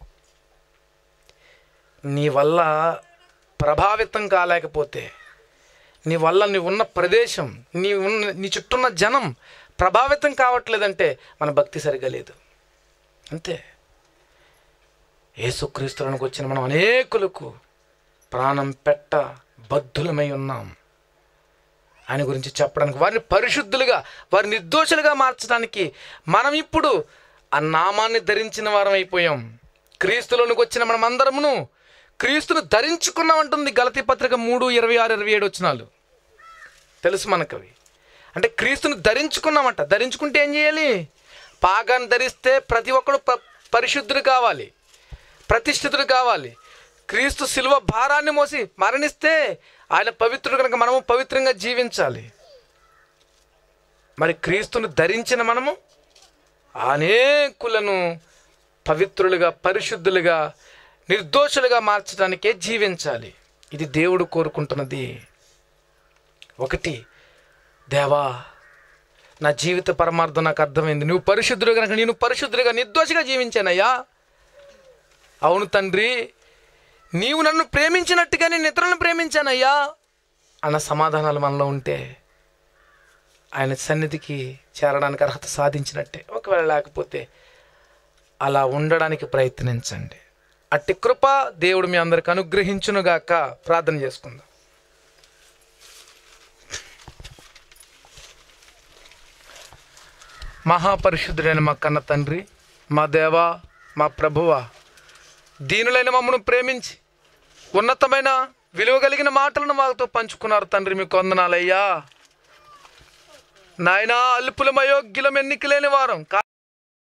నీ వల్ల ప్రభావితం కాలేకపోతే నీ వల్ల నీ ఉన్న ప్రదేశం నీ ఉన్న నీ చుట్టూ ఉన్న జనం ప్రభావితం కావట్లేదంటే మన భక్తి సరిగా లేదు అంతే యేసుక్రీస్తులకు వచ్చిన మనం అనేకులకు ప్రాణం పెట్ట బద్ధులమై ఉన్నాం ఆయన గురించి చెప్పడానికి వారిని పరిశుద్ధులుగా వారిని నిర్దోషులుగా మార్చడానికి మనం ఇప్పుడు ఆ నామాన్ని ధరించిన వారం అయిపోయాం క్రీస్తులోనికి వచ్చిన మనం అందరమును క్రీస్తును ధరించుకున్నామంటుంది గలతీ పత్రిక మూడు ఇరవై ఆరు ఇరవై ఏడు వచ్చినాలు తెలుసు మనకు అవి అంటే క్రీస్తుని ధరించుకున్నామంట ధరించుకుంటే ఏం చేయాలి పాగాన్ని ధరిస్తే ప్రతి ఒక్కడు ప పరిశుద్ధుడు కావాలి ప్రతిష్ఠితుడు కావాలి క్రీస్తు శిలువ భారాన్ని మోసి మరణిస్తే ఆయన పవిత్రుడు కనుక మనము పవిత్రంగా జీవించాలి మరి క్రీస్తును ధరించిన మనము అనేకులను పవిత్రులుగా పరిశుద్ధులుగా నిర్దోషులుగా మార్చడానికే జీవించాలి ఇది దేవుడు కోరుకుంటున్నది ఒకటి దేవా నా జీవిత పరమార్థం నాకు అర్థమైంది నువ్వు పరిశుద్ధుడు కనుక నేను పరిశుద్ధుడిగా నిర్దోషిగా జీవించానయ్యా అవును తండ్రి నీవు నన్ను ప్రేమించినట్టుగా నేను ఇతరులను ప్రేమించానయ్యా అన్న సమాధానాలు మనలో ఉంటే ఆయన సన్నిధికి చేరడానికి అర్హత సాధించినట్టే ఒకవేళ లేకపోతే అలా ఉండడానికి ప్రయత్నించండి అట్టి కృప దేవుడు మీ అందరికి అనుగ్రహించునుగాక ప్రార్థన చేసుకుందాం మహాపరిశుద్ధుడైన మా కన్న తండ్రి మా దేవా మా ప్రభువా దీనులైన మమ్మను ప్రేమించి ఉన్నతమైన విలువ కలిగిన మాటలను మాతో పంచుకున్నారు తండ్రి మీకు వందనాలయ్యా నాయనా అల్పులం అయోగ్యులం ఎన్నికలేని వారం